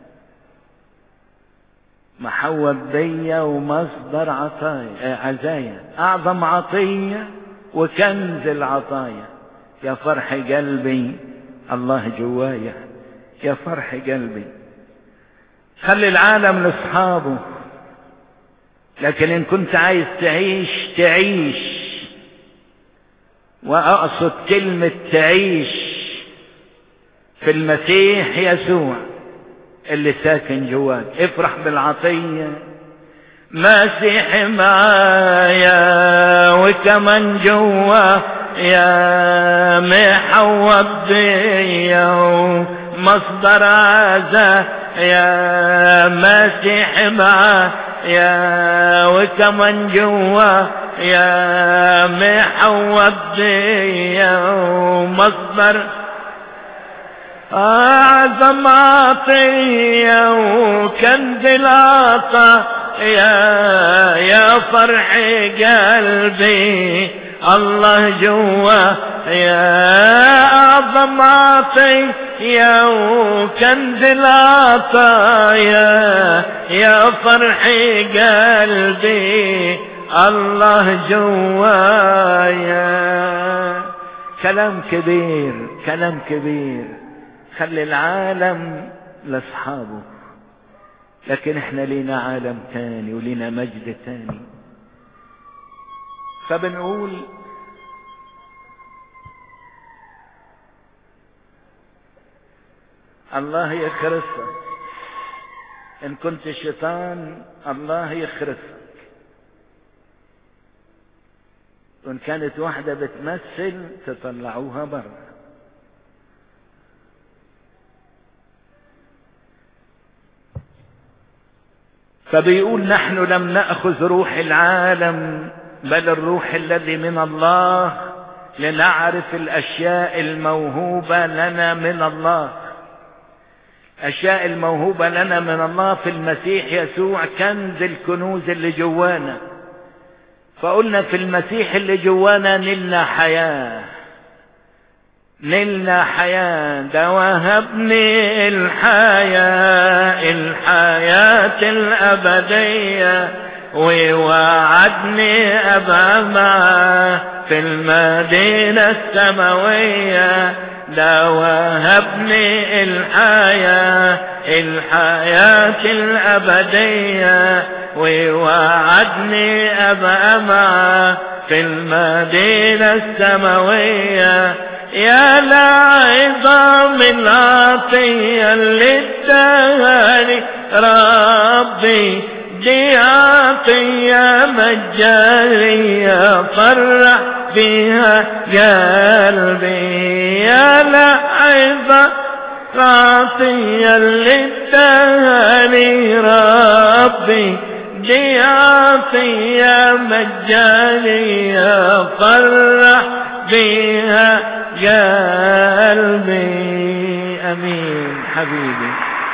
محوب بيا ومصدر عطايا عزايا اعظم عطية وكنز العطايا يا فرح قلبي الله جوايا يا فرح قلبي خلي العالم لاصحابه لكن ان كنت عايز تعيش تعيش واقصد كلمة تعيش في المسيح يسوع اللي ساكن جواك افرح بالعطية مسيح معايا وكمان جوا يا محوب بيا ومصدر عزا يا مسيح معايا يا وكمان جوا يا محوب بيا ومصدر أعظم عطية وكنز العطا يا يا فرح قلبي الله جوا يا أعظم عطية وكنز العطايا يا فرح قلبي الله جوايا كلام كبير كلام كبير خلي العالم لاصحابه لكن احنا لينا عالم تاني ولينا مجد تاني فبنقول الله يخرسك ان كنت شيطان الله يخرسك وان كانت واحدة بتمثل تطلعوها برا فبيقول نحن لم نأخذ روح العالم بل الروح الذي من الله لنعرف الأشياء الموهوبة لنا من الله أشياء الموهوبة لنا من الله في المسيح يسوع كنز الكنوز اللي جوانا فقلنا في المسيح اللي جوانا نلنا حياة نلنا حياة ده وهبني الحياة الحياة الأبدية ووعدني أبقى معاه في المدينة السماوية ده وهبني الحياة الحياة الأبدية ووعدني أبقى معاه في المدينة السماوية يا لعظام العطية اللي اداني ربي دي عطية مجانية فرح بها قلبي يا لعظة العطية اللي اداني ربي دي عطية مجانية فرح بها قلبي امين حبيبي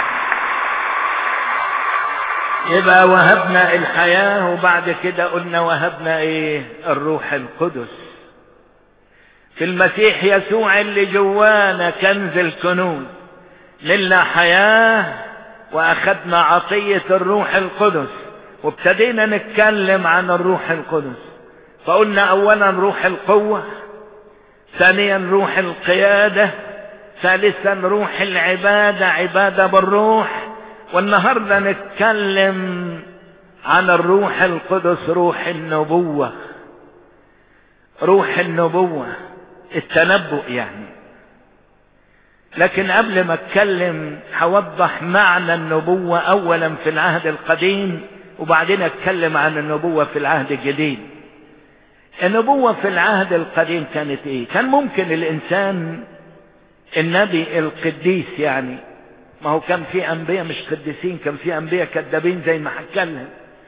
يبقى وهبنا الحياة وبعد كده قلنا وهبنا ايه الروح القدس في المسيح يسوع اللي جوانا كنز الكنوز لنا حياة واخدنا عطية الروح القدس وابتدينا نتكلم عن الروح القدس فقلنا اولا روح القوة ثانيا روح القيادة ثالثا روح العبادة عبادة بالروح والنهاردة نتكلم عن الروح القدس روح النبوة روح النبوة التنبؤ يعني لكن قبل ما اتكلم هوضح معنى النبوة اولا في العهد القديم وبعدين اتكلم عن النبوة في العهد الجديد النبوة في العهد القديم كانت ايه كان ممكن الانسان النبي القديس يعني ما هو كان في انبياء مش قديسين كان في انبياء كذابين زي ما هتكلم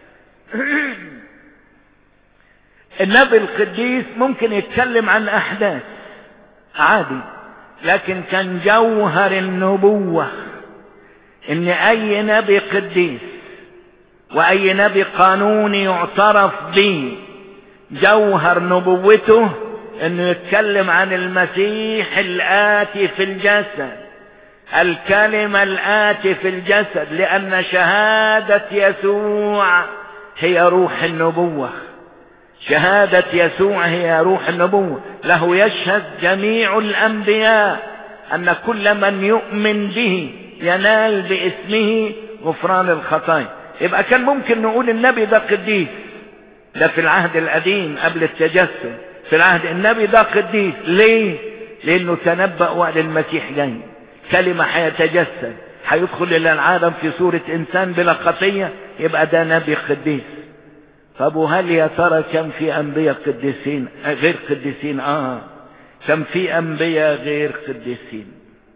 النبي القديس ممكن يتكلم عن احداث عادي لكن كان جوهر النبوة ان اي نبي قديس واي نبي قانوني يعترف به جوهر نبوته انه يتكلم عن المسيح الاتي في الجسد الكلمة الآتي في الجسد لأن شهادة يسوع هي روح النبوة شهادة يسوع هي روح النبوة له يشهد جميع الأنبياء أن كل من يؤمن به ينال باسمه غفران الخطايا يبقى كان ممكن نقول النبي ده قديس ده في العهد القديم قبل التجسد في العهد النبي ده قديس ليه لانه تنبأ وقت المسيح جاي كلمة هيتجسد هيدخل الى العالم في صورة انسان بلا خطية يبقى ده نبي قديس طب وهل يا ترى كم في انبياء قديسين غير قديسين اه كم في انبياء غير قديسين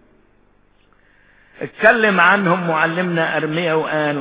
اتكلم عنهم معلمنا ارميا وقال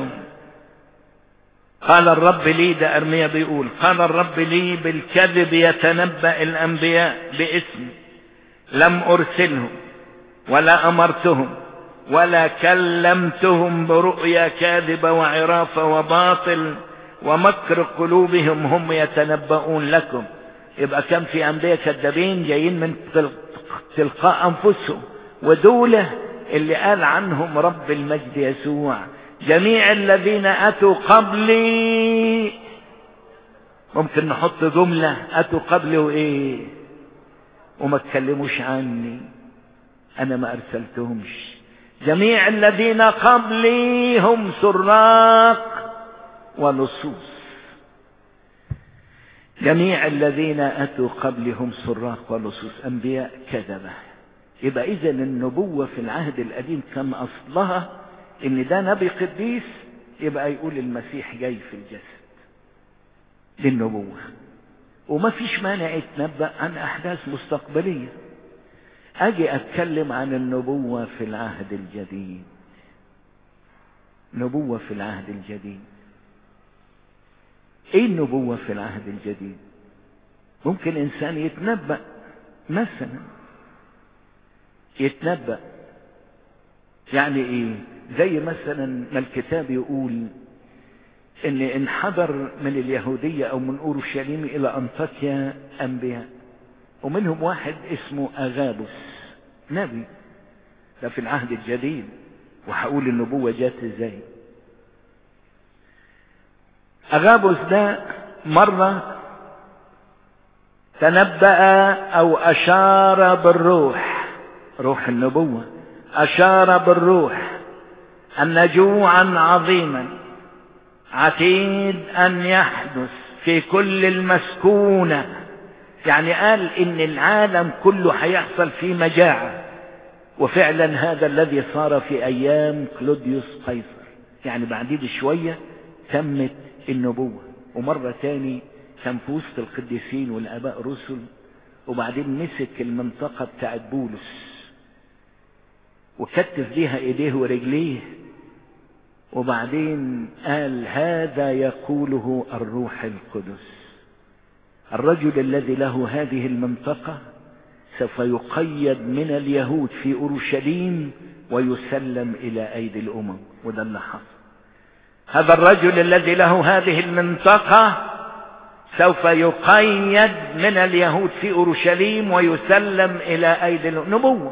قال الرب لي ده ارميا بيقول قال الرب لي بالكذب يتنبأ الانبياء باسمي لم ارسلهم ولا امرتهم ولا كلمتهم برؤيا كاذبة وعرافة وباطل ومكر قلوبهم هم يتنبؤون لكم يبقى كم في انبياء كذابين جايين من تلقاء انفسهم ودوله اللي قال عنهم رب المجد يسوع جميع الذين اتوا قبلي ممكن نحط جملة اتوا قبلي وايه وما تكلموش عني انا ما ارسلتهمش جميع الذين قبلي هم سراق ولصوص جميع الذين اتوا قبلي هم سراق ولصوص انبياء كذبه يبقى اذا النبوه في العهد القديم كان اصلها ان ده نبي قديس يبقى يقول المسيح جاي في الجسد دي النبوه وما فيش مانع يتنبأ عن أحداث مستقبلية أجي أتكلم عن النبوة في العهد الجديد نبوة في العهد الجديد إيه النبوة في العهد الجديد ممكن إنسان يتنبأ مثلا يتنبأ يعني إيه زي مثلا ما الكتاب يقول ان انحدر من اليهودية او من اورشليم الى انطاكيا انبياء ومنهم واحد اسمه اغابس نبي ده في العهد الجديد وهقول النبوة جات ازاي اغابس ده مرة تنبأ او اشار بالروح روح النبوة اشار بالروح ان جوعا عظيما عتيد ان يحدث في كل المسكونة يعني قال ان العالم كله هيحصل فيه مجاعة وفعلا هذا الذي صار في ايام كلوديوس قيصر يعني بعديه بشوية تمت النبوة ومرة تاني كان في وسط القديسين والاباء رسل وبعدين مسك المنطقة بتاعت بولس وكتف بيها ايديه ورجليه وبعدين قال هذا يقوله الروح القدس الرجل الذي له هذه المنطقة سوف يقيد من اليهود في أورشليم ويسلم إلى أيدي الأمم وده اللي حصل هذا الرجل الذي له هذه المنطقة سوف يقيد من اليهود في أورشليم ويسلم إلى أيدي الأمم نبوة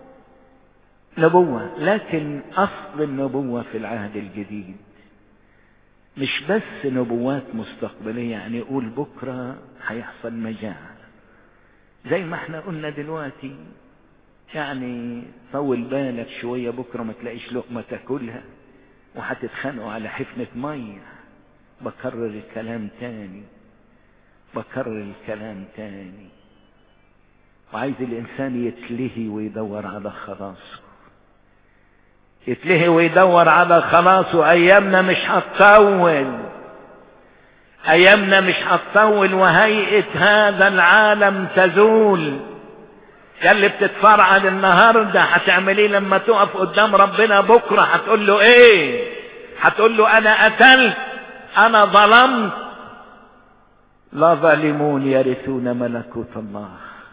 نبوة لكن أصل النبوة في العهد الجديد مش بس نبوات مستقبلية يعني يقول بكرة هيحصل مجاعة زي ما احنا قلنا دلوقتي يعني طول بالك شوية بكرة ما تلاقيش لقمة تاكلها وهتتخانقوا على حفنة مية بكرر الكلام تاني بكرر الكلام تاني وعايز الإنسان يتلهي ويدور على خلاصه يتلهي ويدور على خلاصه ايامنا مش هتطول ايامنا مش هتطول وهيئة هذا العالم تزول يا اللي بتتفرعن النهارده هتعمل ايه لما تقف قدام ربنا بكره هتقول له ايه هتقول له انا قتلت انا ظلمت لا ظالمون يرثون ملكوت الله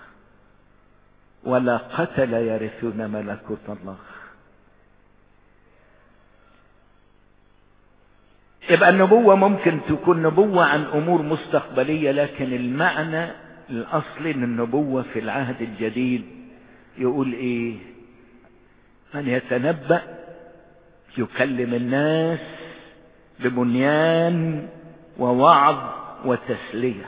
ولا قتل يرثون ملكوت الله يبقى النبوة ممكن تكون نبوة عن أمور مستقبلية لكن المعنى الأصلي من النبوة في العهد الجديد يقول إيه من يتنبأ يكلم الناس ببنيان ووعظ وتسلية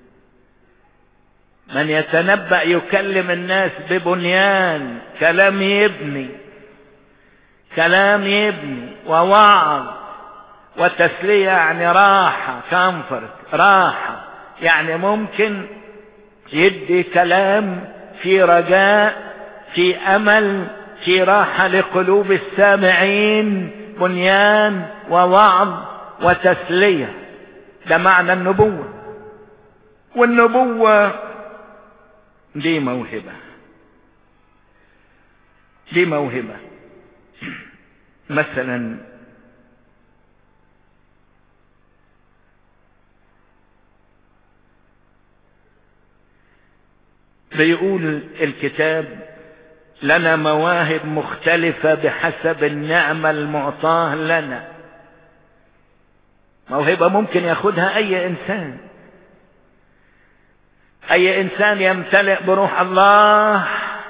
من يتنبأ يكلم الناس ببنيان كلام يبني كلام يبني ووعظ والتسلية يعني راحة كمفرت راحة يعني ممكن يدي كلام في رجاء في أمل في راحة لقلوب السامعين بنيان ووعظ وتسلية ده معنى النبوة والنبوة دي موهبة دي موهبة مثلا بيقول الكتاب لنا مواهب مختلفة بحسب النعمة المعطاة لنا موهبة ممكن ياخدها أي إنسان أي إنسان يمتلئ بروح الله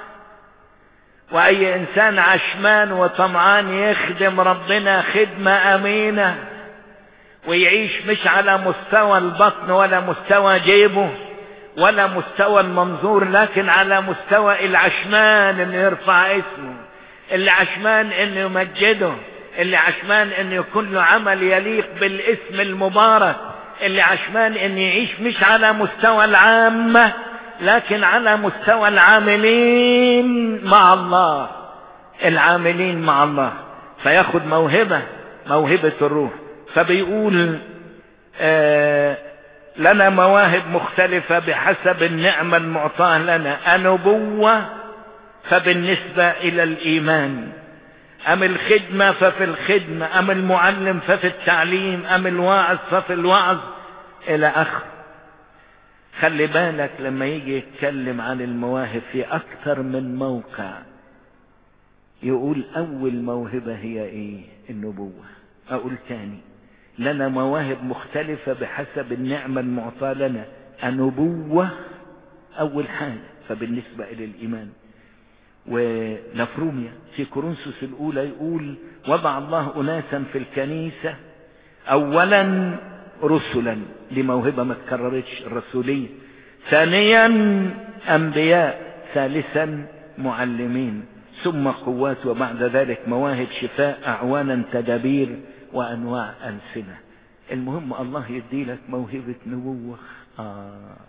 وأي إنسان عشمان وطمعان يخدم ربنا خدمة أمينة ويعيش مش على مستوى البطن ولا مستوى جيبه ولا مستوى المنظور لكن على مستوى العشمان انه يرفع اسمه اللي عشمان انه يمجده اللي عشمان انه يكون له عمل يليق بالاسم المبارك اللي عشمان انه يعيش مش على مستوى العامة لكن على مستوى العاملين مع الله العاملين مع الله فياخد موهبة موهبة الروح فبيقول آه لنا مواهب مختلفة بحسب النعمة المعطاة لنا النبوة فبالنسبة إلى الإيمان أم الخدمة ففي الخدمة أم المعلم ففي التعليم أم الواعظ ففي الوعظ إلى آخر خلي بالك لما يجي يتكلم عن المواهب في أكثر من موقع يقول أول موهبة هي إيه النبوة أقول تاني لنا مواهب مختلفة بحسب النعمة المعطاة لنا النبوة أول حاجة فبالنسبة إلى الإيمان ونفروميا في كورنثوس الأولى يقول وضع الله أناسا في الكنيسة أولا رسلا دي موهبة ما تكررتش الرسولية ثانيا أنبياء ثالثا معلمين ثم قوات وبعد ذلك مواهب شفاء أعوانا تدابير وأنواع ألسنة المهم الله يديلك موهبة نبوة آه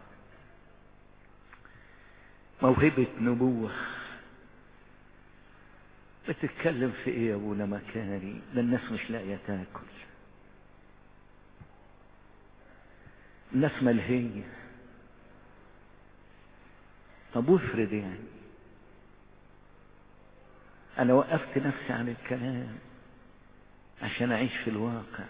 موهبة نبوة بتتكلم في ايه يا ابونا مكاري ده الناس مش لاقيه تاكل الناس ملهيه طب وافرض يعني انا وقفت نفسي عن الكلام عشان اعيش في الواقع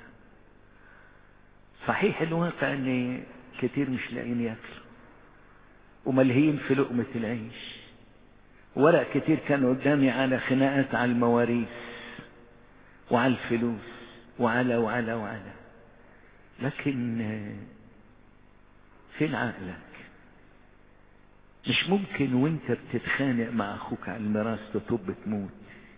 صحيح الواقع ان كتير مش لاقيين ياكلوا وملهيين في لقمه العيش ورق كتير كان قدامي على خناقات على المواريث وعلى الفلوس وعلى وعلى وعلى لكن فين عقلك مش ممكن وانت بتتخانق مع اخوك على الميراث تطب تموت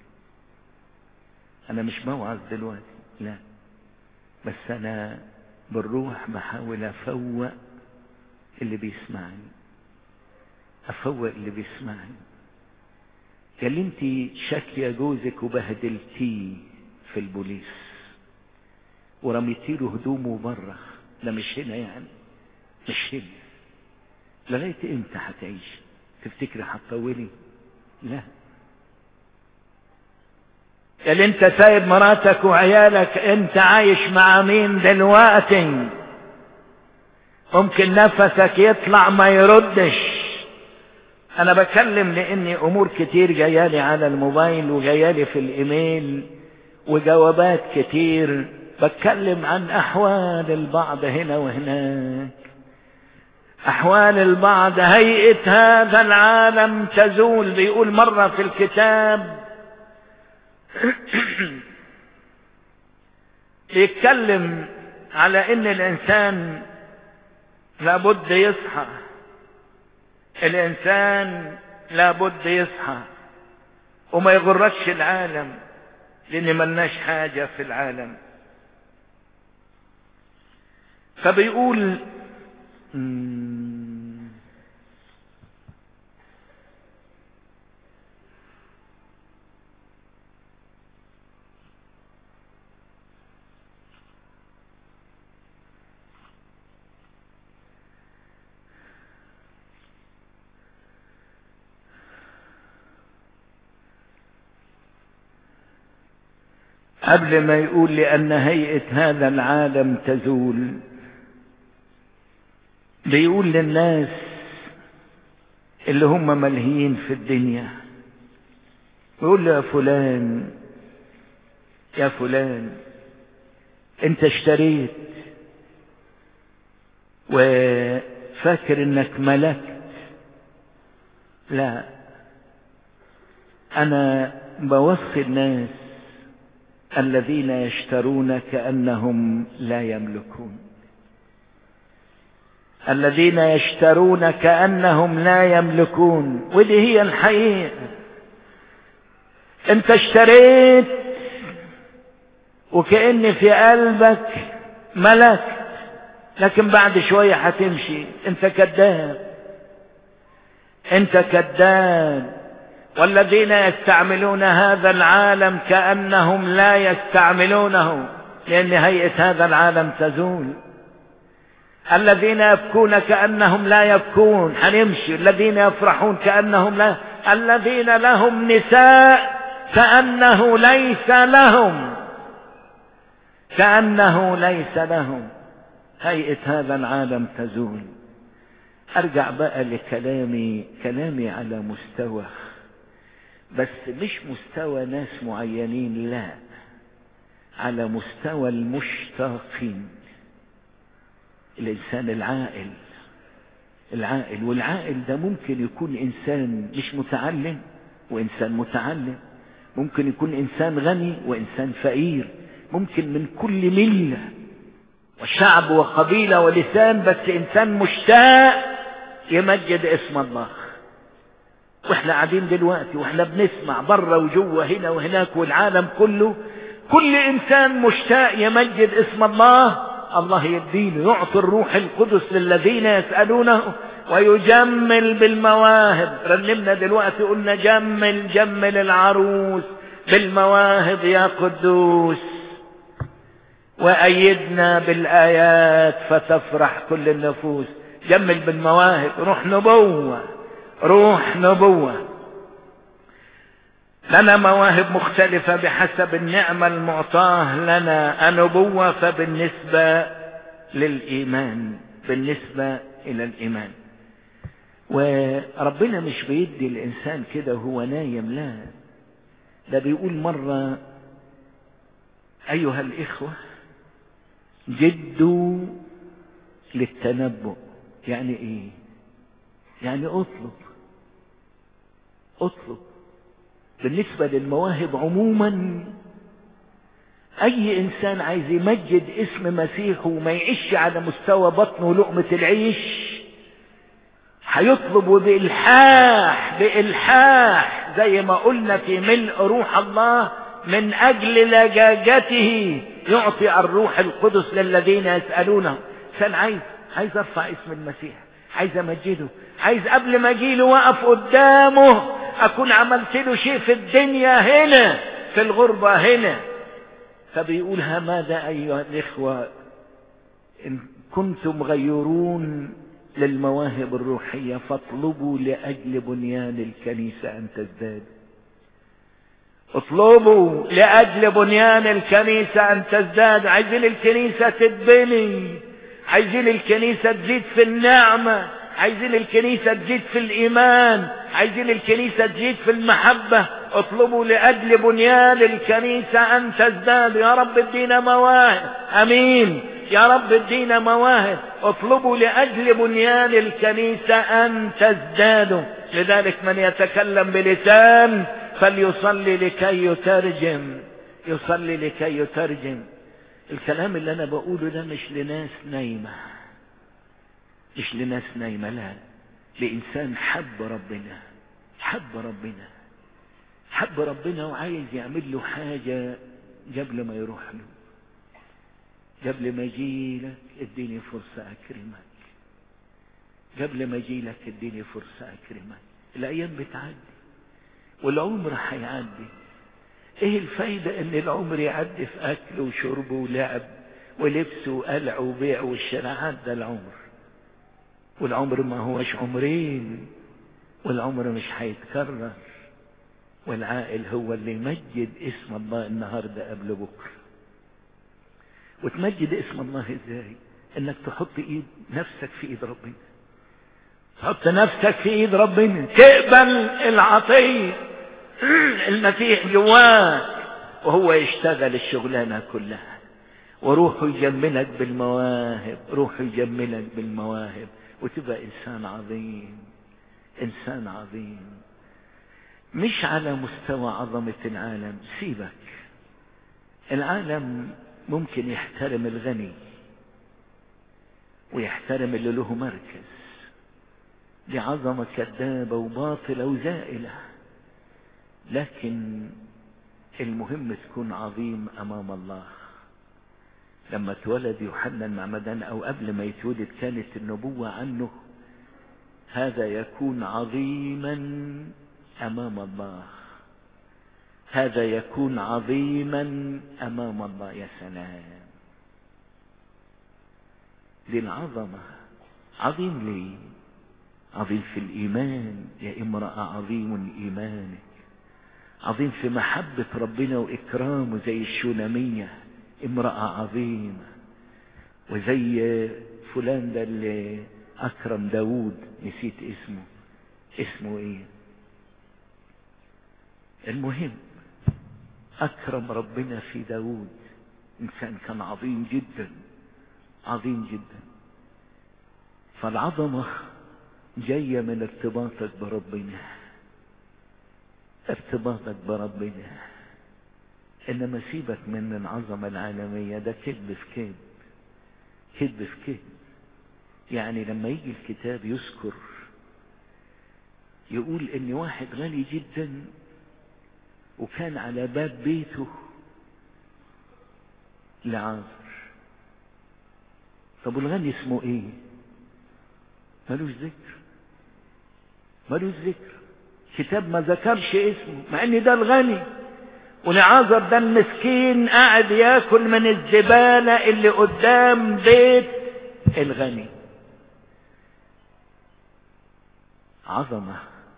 انا مش بوعظ دلوقتي لا بس انا بالروح بحاول افوق اللي بيسمعني افوق اللي بيسمعني كلمتي شكيا جوزك وبهدلتيه في البوليس ورميتي له هدومه بره ده مش هنا يعني مش هنا لغايه امتى هتعيش تفتكري هتطولي لا قال انت سايب مراتك وعيالك انت عايش مع مين دلوقتي ممكن نفسك يطلع ما يردش انا بكلم لاني امور كتير جايالي على الموبايل وجايالي في الايميل وجوابات كتير بتكلم عن احوال البعض هنا وهناك احوال البعض هيئة هذا العالم تزول بيقول مرة في الكتاب بيتكلم على ان الانسان لابد يصحى الانسان لابد يصحى وما يغركش العالم لان ملناش حاجة في العالم فبيقول قبل ما يقول لأن هيئة هذا العالم تزول بيقول للناس اللي هم ملهيين في الدنيا يقول له يا فلان يا فلان انت اشتريت وفاكر انك ملكت لا انا بوصي الناس الذين يشترون كأنهم لا يملكون الذين يشترون كأنهم لا يملكون ودي هي الحقيقة انت اشتريت وكأن في قلبك ملكت لكن بعد شوية هتمشي انت كذاب انت كذاب والذين يستعملون هذا العالم كأنهم لا يستعملونه لأن هيئة هذا العالم تزول الذين يبكون كأنهم لا يبكون حنمشي الذين يفرحون كأنهم لا الذين لهم نساء كأنه ليس لهم كأنه ليس لهم هيئة هذا العالم تزول ارجع بقى لكلامي كلامي على مستوى بس مش مستوى ناس معينين لا على مستوى المشتاقين الانسان العاقل العاقل والعاقل ده ممكن يكون انسان مش متعلم وانسان متعلم ممكن يكون انسان غني وانسان فقير ممكن من كل مله وشعب وقبيله ولسان بس انسان مشتاق يمجد اسم الله واحنا قاعدين دلوقتي واحنا بنسمع بره وجوه هنا وهناك والعالم كله كل انسان مشتاق يمجد اسم الله الله يدينه يعطي الروح القدس للذين يسألونه ويجمل بالمواهب رنمنا دلوقتي قلنا جمل جمل العروس بالمواهب يا قدوس وأيدنا بالآيات فتفرح كل النفوس جمل بالمواهب روح نبوة روح نبوة لنا مواهب مختلفة بحسب النعمة المعطاة لنا النبوة فبالنسبة للإيمان بالنسبة إلى الإيمان وربنا مش بيدي الإنسان كده وهو نايم لا ده بيقول مرة أيها الإخوة جدوا للتنبؤ يعني إيه يعني اطلب اطلب بالنسبة للمواهب عموما اي انسان عايز يمجد اسم مسيحه وما يعيش على مستوى بطنه لقمة العيش هيطلب بإلحاح بإلحاح زي ما قلنا في ملء روح الله من أجل لجاجته يعطي الروح القدس للذين يسألونه كان عايز عايز ارفع اسم المسيح عايز امجده عايز قبل ما اجيله واقف قدامه اكون عملت له شيء في الدنيا هنا في الغربة هنا فبيقول ماذا ايها الاخوة ان كنتم غيرون للمواهب الروحية فاطلبوا لاجل بنيان الكنيسة ان تزداد اطلبوا لاجل بنيان الكنيسة ان تزداد عايزين الكنيسة تتبني عايزين الكنيسة تزيد في النعمة عايزين الكنيسة تزيد في الإيمان عايزين الكنيسة تزيد في المحبة اطلبوا لأجل بنيان الكنيسة أن تزداد يا رب ادينا مواهب أمين يا رب ادينا مواهب اطلبوا لأجل بنيان الكنيسة أن تزدادوا لذلك من يتكلم بلسان فليصلي لكي يترجم يصلي لكي يترجم الكلام اللي انا بقوله ده مش لناس نايمة مش لناس نايمة لا لإنسان حب ربنا حب ربنا حب ربنا وعايز يعمل له حاجة قبل ما يروح له قبل ما اجيلك اديني فرصة اكرمك قبل ما اجيلك اديني فرصة اكرمك الايام بتعدي والعمر هيعدي ايه الفايدة ان العمر يعدي في اكل وشرب ولعب ولبس وقلع وبيع والشراء عدى العمر والعمر ما هوش عمرين والعمر مش هيتكرر والعاقل هو اللي يمجد اسم الله النهاردة قبل بكرة وتمجد اسم الله ازاي انك تحط ايد نفسك في ايد ربنا تحط نفسك في ايد ربنا تقبل العطيه المسيح جواك وهو يشتغل الشغلانة كلها وروحه يجملك بالمواهب روحه يجملك بالمواهب وتبقى إنسان عظيم إنسان عظيم مش على مستوى عظمة العالم سيبك العالم ممكن يحترم الغني ويحترم اللي له مركز دي عظمة كذابة وباطلة وزائلة لكن المهم تكون عظيم امام الله لما اتولد يوحنا المعمدان او قبل ما يتولد كانت النبوة عنه هذا يكون عظيما امام الله هذا يكون عظيما امام الله يا سلام دي العظمه عظيم ليه عظيم في الايمان يا امراه عظيم ايمانك عظيم في محبه ربنا واكرامه زي الشوناميه امراه عظيمه وزي فلان ده اللي اكرم داوود نسيت اسمه اسمه ايه المهم اكرم ربنا في داوود انسان كان عظيم جدا عظيم جدا فالعظمة جاية من ارتباطك بربنا ارتباطك بربنا انما سيبك من العظمة العالمية ده كذب في كذب كذب في كذب يعني لما يجي الكتاب يذكر يقول ان واحد غني جدا وكان على باب بيته لعازر طب والغني اسمه ايه ملوش ذكر ملوش ذكر كتاب ما ذكرش اسمه مع ان ده الغني ولعازر ده المسكين قاعد ياكل من الزبالة اللي قدام بيت الغني عظمة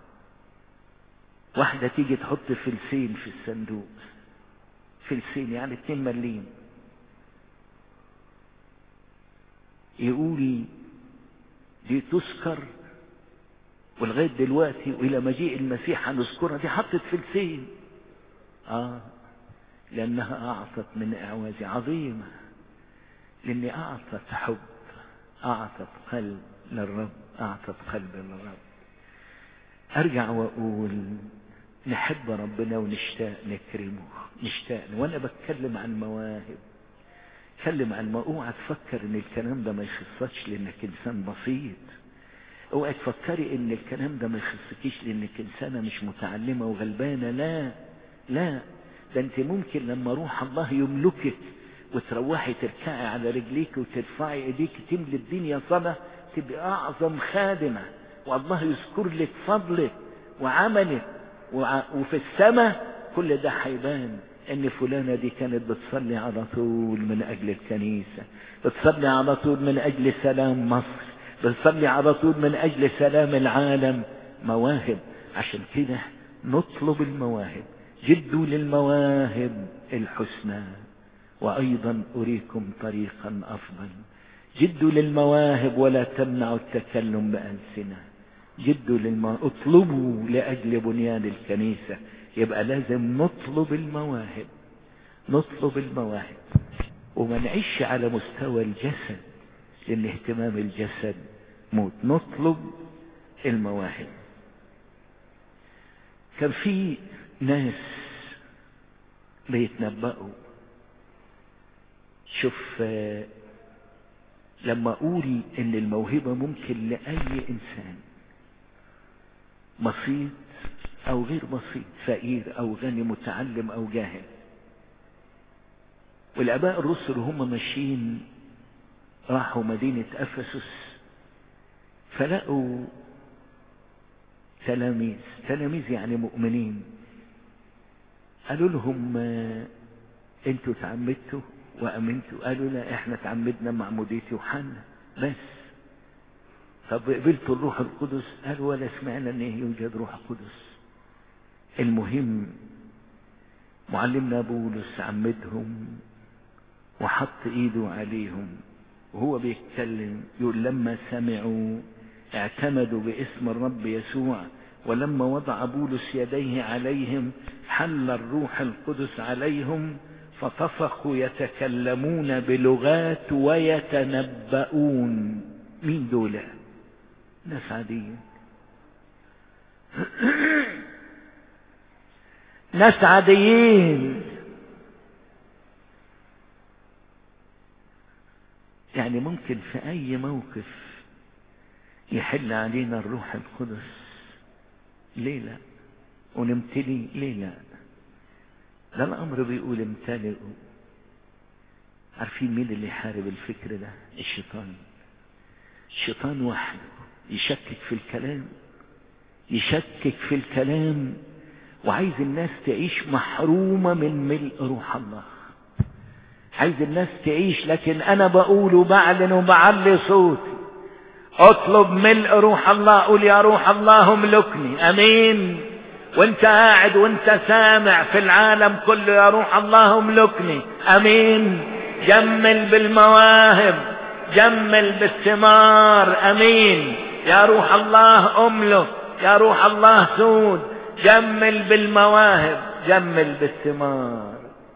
واحدة تيجي تحط فلسين في الصندوق فلسين يعني اتنين مليم يقول دي تذكر ولغاية دلوقتي وإلى مجيء المسيح هنذكرها دي حطت فلسين آه لأنها أعطت من إعواز عظيمة لأني أعطت حب أعطت قلب للرب أعطت قلب للرب أرجع وأقول نحب ربنا ونشتاق نكرمه نشتاق وأنا بتكلم عن مواهب اتكلم عن ما اوعى تفكر ان الكلام ده ما يخصكش لانك انسان بسيط اوعى تفكري ان الكلام ده ما يخصكيش لانك انسانه مش متعلمه وغلبانه لا لا ده انت ممكن لما روح الله يملكك وتروحي تركعي على رجليك وترفعي ايديك تملي الدنيا صلاة تبقى اعظم خادمة والله يذكر لك فضلك وعملك وفي السماء كل ده هيبان ان فلانة دي كانت بتصلي على طول من اجل الكنيسة بتصلي على طول من اجل سلام مصر بتصلي على طول من اجل سلام العالم مواهب عشان كده نطلب المواهب جدوا للمواهب الحسنى وايضا اريكم طريقا افضل جدوا للمواهب ولا تمنعوا التكلم بألسنة جدوا للمواهب اطلبوا لأجل بنيان الكنيسة يبقى لازم نطلب المواهب نطلب المواهب وما نعيش على مستوى الجسد لان اهتمام الجسد موت نطلب المواهب كان في ناس بيتنبأوا شوف لما اقول ان الموهبة ممكن لأي انسان بسيط او غير بسيط فقير او غني متعلم او جاهل والاباء الرسل هم ماشيين راحوا مدينة افسس فلقوا تلاميذ تلاميذ يعني مؤمنين قالوا لهم انتوا تعمدتوا وامنتوا قالوا لا احنا تعمدنا معمودية يوحنا بس طب قبلتوا الروح القدس قالوا ولا سمعنا ان يوجد روح قدس المهم معلمنا بولس عمدهم وحط ايده عليهم وهو بيتكلم يقول لما سمعوا اعتمدوا باسم الرب يسوع ولما وضع بولس يديه عليهم حل الروح القدس عليهم فطفقوا يتكلمون بلغات ويتنبؤون مين دول ناس عاديين ناس عاديين يعني ممكن في اي موقف يحل علينا الروح القدس ليه لا ونمتلي ليه لا ده الامر بيقول امتلئوا عارفين مين اللي يحارب الفكر ده الشيطان الشيطان وحده يشكك في الكلام يشكك في الكلام وعايز الناس تعيش محرومة من ملء روح الله عايز الناس تعيش لكن انا بقول وبعلن وبعلي صوتي اطلب ملء روح الله قول يا روح الله املكني امين وانت قاعد وانت سامع في العالم كله يا روح الله املكني امين جمل بالمواهب جمل بالثمار امين يا روح الله املك يا روح الله سود جمل بالمواهب جمل بالثمار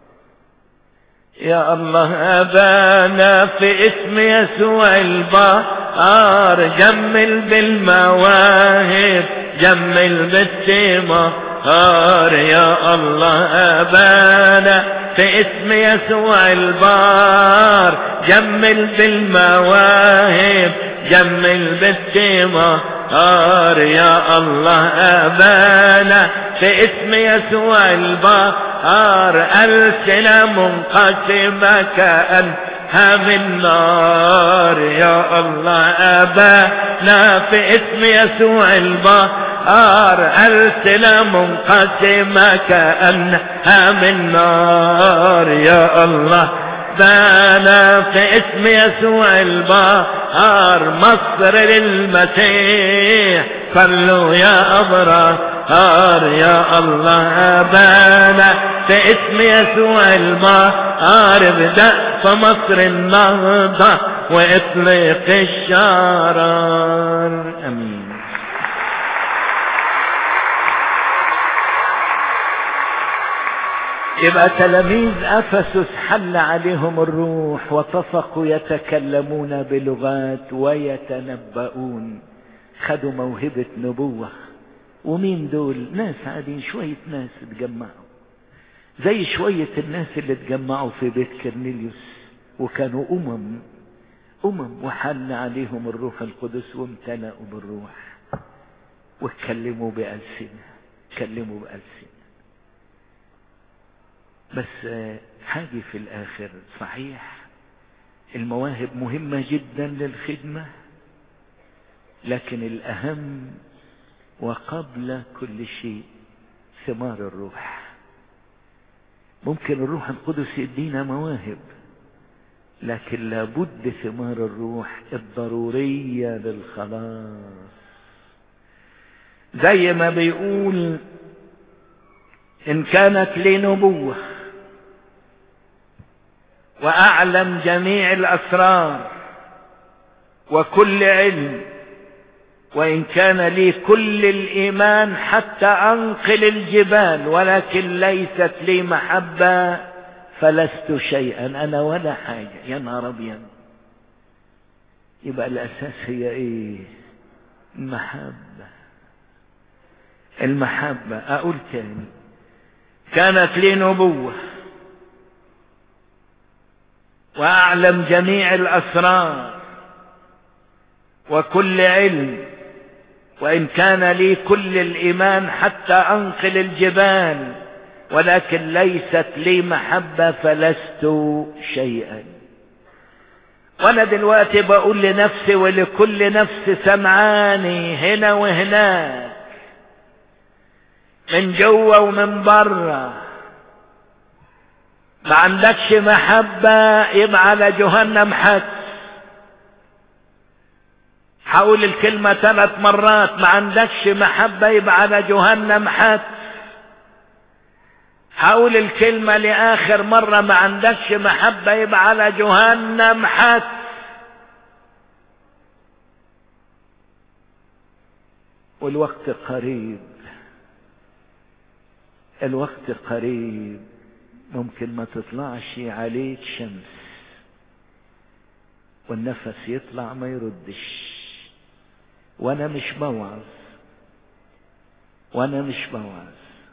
يا الله أبانا في اسم يسوع البار جمل بالمواهب جمل بالثمار يا الله أبانا في اسم يسوع البار جمل بالمواهب جمل بالثمار يا الله أبانا في اسم يسوع البار ألسنة منقسمة كأنها من نار يا الله أبانا في اسم يسوع البار ألسنة منقسمة كأنها من نار يا الله بانا في اسم يسوع البار مصر للمسيح صلوا يا أبرار يا الله بانا في اسم يسوع البار ابدأ في مصر النهضة واطلق الشرار امين يبقى تلاميذ افسس حل عليهم الروح وطفقوا يتكلمون بلغات ويتنبؤون خدوا موهبة نبوة ومين دول ناس عاديين شوية ناس اتجمعوا زي شوية الناس اللي اتجمعوا في بيت كرنيليوس وكانوا امم امم وحل عليهم الروح القدس وامتلأوا بالروح واتكلموا بألسنة اتكلموا بألسنة بس حاجة في الآخر صحيح المواهب مهمة جدا للخدمة لكن الأهم وقبل كل شيء ثمار الروح ممكن الروح القدس يدينا مواهب لكن لابد ثمار الروح الضرورية للخلاص زي ما بيقول إن كانت لي نبوة وأعلم جميع الأسرار وكل علم وإن كان لي كل الإيمان حتى أنقل الجبال ولكن ليست لي محبة فلست شيئا أنا ولا حاجة يا نهار أبيض يبقى الأساس هي إيه المحبة المحبة أقول تاني كانت لي نبوة وأعلم جميع الأسرار وكل علم وإن كان لي كل الإيمان حتى أنقل الجبال ولكن ليست لي محبة فلست شيئا وأنا دلوقتي بقول لنفسي ولكل نفس سمعاني هنا وهناك من جوه ومن بره ما عندكش محبة يبقى على جهنم حد حاول الكلمة ثلاث مرات ما عندكش محبة يبقى على جهنم حد حاول الكلمة لآخر مرة ما عندكش محبة يبقى على جهنم حد والوقت قريب الوقت قريب ممكن ما تطلعش عليك شمس والنفس يطلع ما يردش وانا مش بوعظ وانا مش بوعظ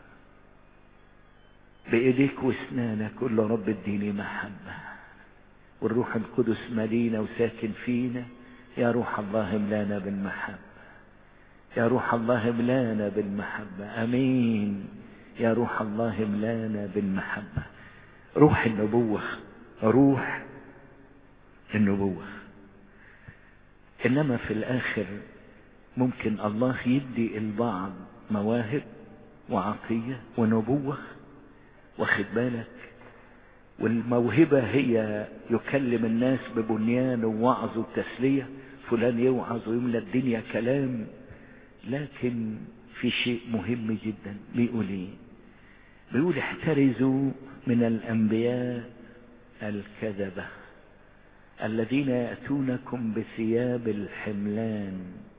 بايديك واسنانك قول له رب اديني محبة والروح القدس مالينا وساكن فينا يا روح الله املانا بالمحبة يا روح الله املانا بالمحبة امين يا روح الله املانا بالمحبة روح النبوة روح النبوة انما في الاخر ممكن الله يدي البعض مواهب وعطية ونبوة واخد بالك والموهبة هي يكلم الناس ببنيان ووعظ وتسلية فلان يوعظ ويملى الدنيا كلام لكن في شيء مهم جدا بيقول ايه بيقول احترزوا من الانبياء الكذبة الذين يأتونكم بثياب الحملان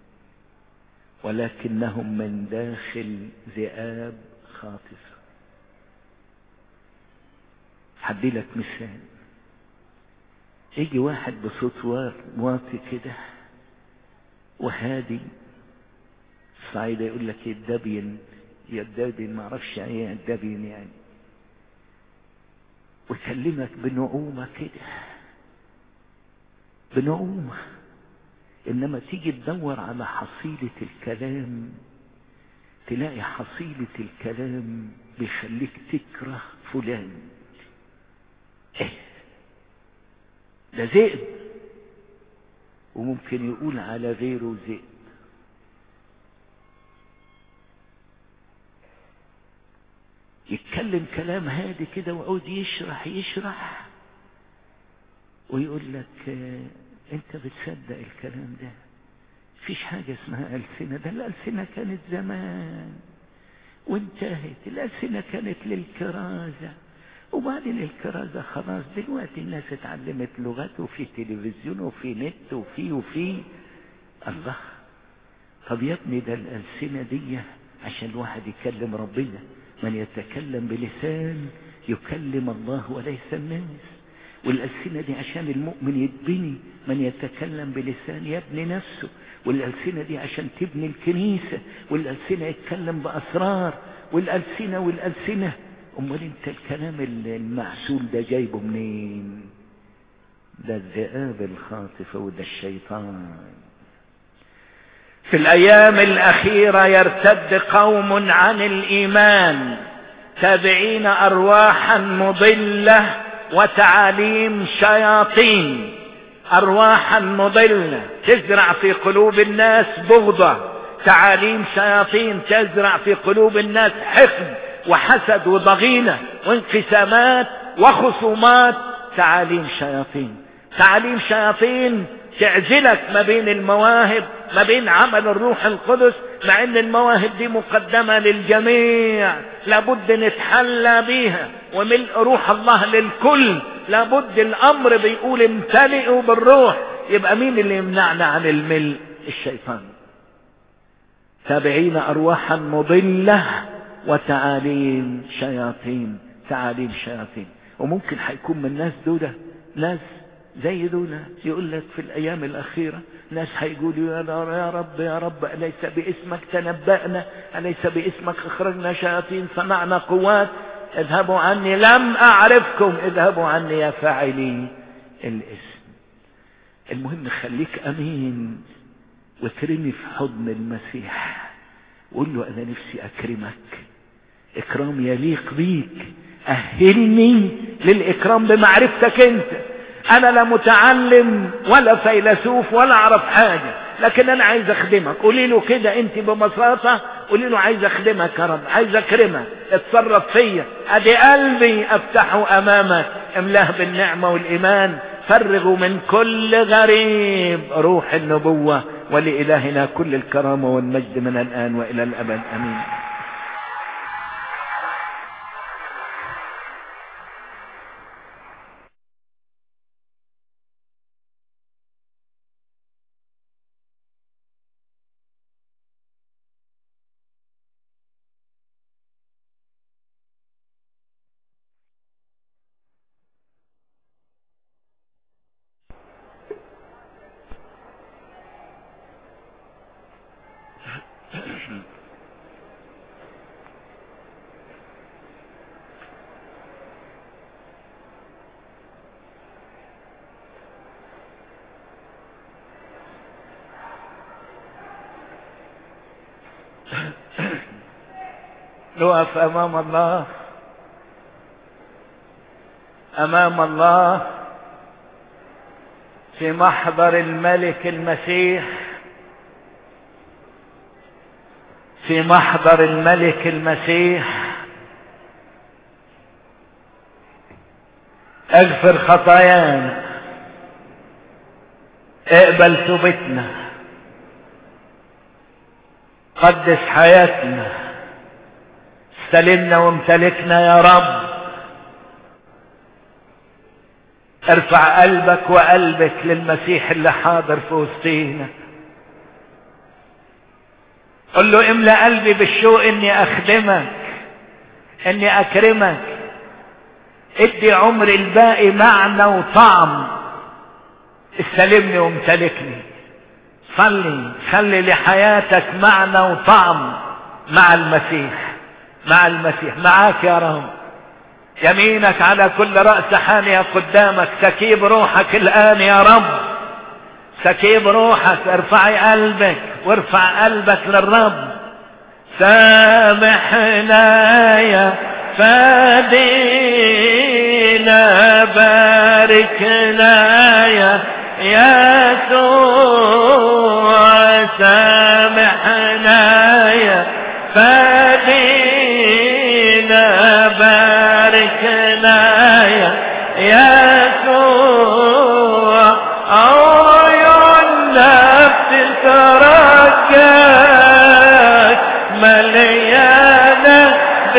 ولكنهم من داخل ذئاب خاطفة حدي لك مثال يجي واحد بصوت واطي كده وهادي الصعيدة يقول لك الدبين يا الدبين ما اعرفش ايه الدبين يعني ويكلمك بنعومة كده بنعومة انما تيجي تدور على حصيلة الكلام تلاقي حصيلة الكلام بيخليك تكره فلان ايه ده ذئب وممكن يقول على غيره ذئب يتكلم كلام هادي كده ويقعد يشرح يشرح ويقول لك اه انت بتصدق الكلام ده فيش حاجة اسمها ألسنة ده الألسنة كانت زمان وانتهت الألسنة كانت للكرازة وبعدين الكرازة خلاص دلوقتي الناس اتعلمت لغات وفي تلفزيون وفي نت وفي وفي الله طب يا ابني ده الألسنة دي عشان الواحد يكلم ربنا من يتكلم بلسان يكلم الله وليس الناس والألسنة دي عشان المؤمن يتبني من يتكلم بلسان يبني نفسه والألسنة دي عشان تبني الكنيسة والألسنة يتكلم بأسرار والألسنة والألسنة أمال أنت الكلام المعسول ده جايبه منين ده الذئاب الخاطفة وده الشيطان في الأيام الأخيرة يرتد قوم عن الإيمان تابعين أرواحا مضلة وتعاليم شياطين أرواحا مضلة تزرع في قلوب الناس بغضة تعاليم شياطين تزرع في قلوب الناس حقد وحسد وضغينة وانقسامات وخصومات تعاليم شياطين تعاليم شياطين تعزلك ما بين المواهب ما بين عمل الروح القدس مع ان المواهب دي مقدمة للجميع لابد نتحلى بيها وملء روح الله للكل لابد الامر بيقول امتلئوا بالروح يبقى مين اللي يمنعنا عن الملء الشيطان تابعين ارواحا مضلة وتعاليم شياطين تعاليم شياطين وممكن هيكون من الناس دول ناس زي دول يقول لك في الايام الاخيره ناس هيقولوا يا رب يا رب اليس باسمك تنبأنا اليس باسمك اخرجنا شياطين صنعنا قوات اذهبوا عني لم اعرفكم اذهبوا عني يا فاعلي الاسم المهم خليك امين وترمي في حضن المسيح وقول له انا نفسي اكرمك اكرام يليق بيك اهلني للاكرام بمعرفتك انت انا لا متعلم ولا فيلسوف ولا اعرف حاجة لكن انا عايز اخدمك قولي له كده انت ببساطة قولي له عايز اخدمك يا رب عايز اكرمك اتصرف فيا ادي قلبي افتحه امامك املاه بالنعمة والايمان فرغوا من كل غريب روح النبوة ولإلهنا كل الكرامة والمجد من الآن وإلى الأبد أمين نقف امام الله امام الله في محضر الملك المسيح في محضر الملك المسيح اغفر خطايانا اقبل توبتنا قدس حياتنا استلمنا وامتلكنا يا رب ارفع قلبك وقلبك للمسيح اللي حاضر في وسطينا قل له املأ قلبي بالشوق اني اخدمك اني اكرمك ادي عمري الباقي معنى وطعم استلمني وامتلكني صلي خلي لحياتك معنى وطعم مع المسيح مع المسيح معاك يا رب يمينك على كل رأس حانية قدامك سكيب روحك الآن يا رب سكيب روحك ارفعي قلبك وارفع قلبك للرب سامحنا يا فادينا باركنا يا يسوع سامحنا يا فادينا باركنا يا يسوع عيون نفس تركك مليانة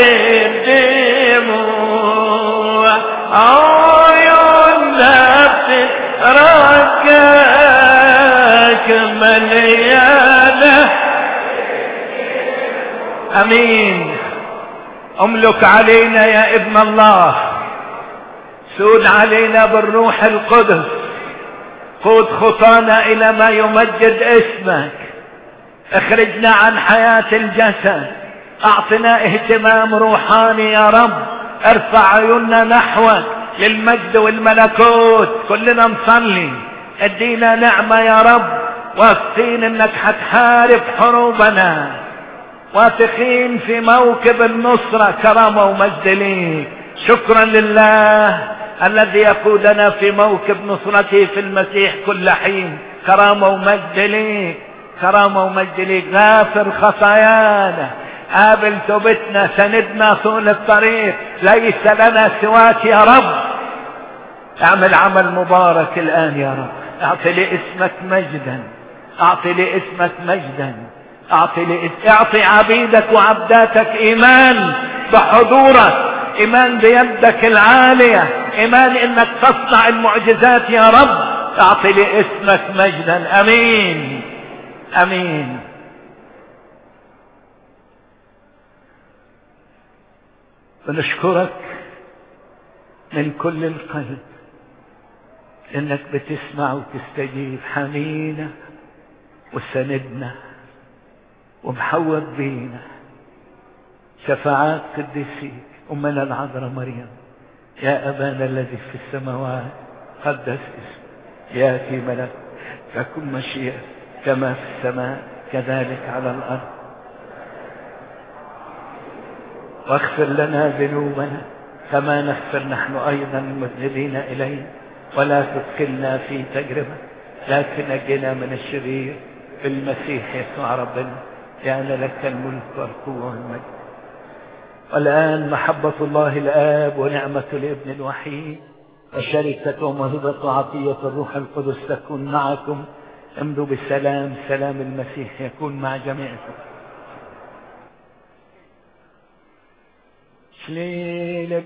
بالدموع عيون نفس تركك مليانة امين املك علينا يا ابن الله سود علينا بالروح القدس قود خطانا الى ما يمجد اسمك اخرجنا عن حياة الجسد اعطنا اهتمام روحاني يا رب ارفع عيوننا نحوك للمجد والملكوت كلنا نصلي ادينا نعمة يا رب واثقين انك حتحارب حروبنا واثقين في موكب النصرة كرامة ومجد ليك شكرا لله الذي يقودنا في موكب نصرته في المسيح كل حين كرامة ومجد ليك كرامة ومجد ليك غافر خطايانا قابل توبتنا سندنا طول الطريق ليس لنا سواك يا رب اعمل عمل مبارك الان يا رب اعطي لاسمك مجدا اعطي لاسمك مجدا اعطي لإس... اعطي عبيدك وعبداتك ايمان بحضورك ايمان بيدك العالية ايمان انك تصنع المعجزات يا رب اعطي لاسمك مجدا امين امين ونشكرك من كل القلب انك بتسمع وتستجيب حمينا وسندنا ومحوط بينا شفاعات قديسيك أمنا العذراء مريم يا أبانا الذي في السماوات قدس اسمك يأتي ملك تكن مشيئة كما في السماء كذلك على الأرض واغفر لنا ذنوبنا كما نغفر نحن أيضا المذنبين إليه ولا تدخلنا في تجربة لكن نجنا من الشرير في المسيح يسوع ربنا لأن لك الملك والقوة والمجد والآن محبة الله الآب ونعمة الابن الوحيد وشركة وموهبة وعطية الروح القدس تكون معكم امضوا بالسلام سلام المسيح يكون مع جميعكم شليلك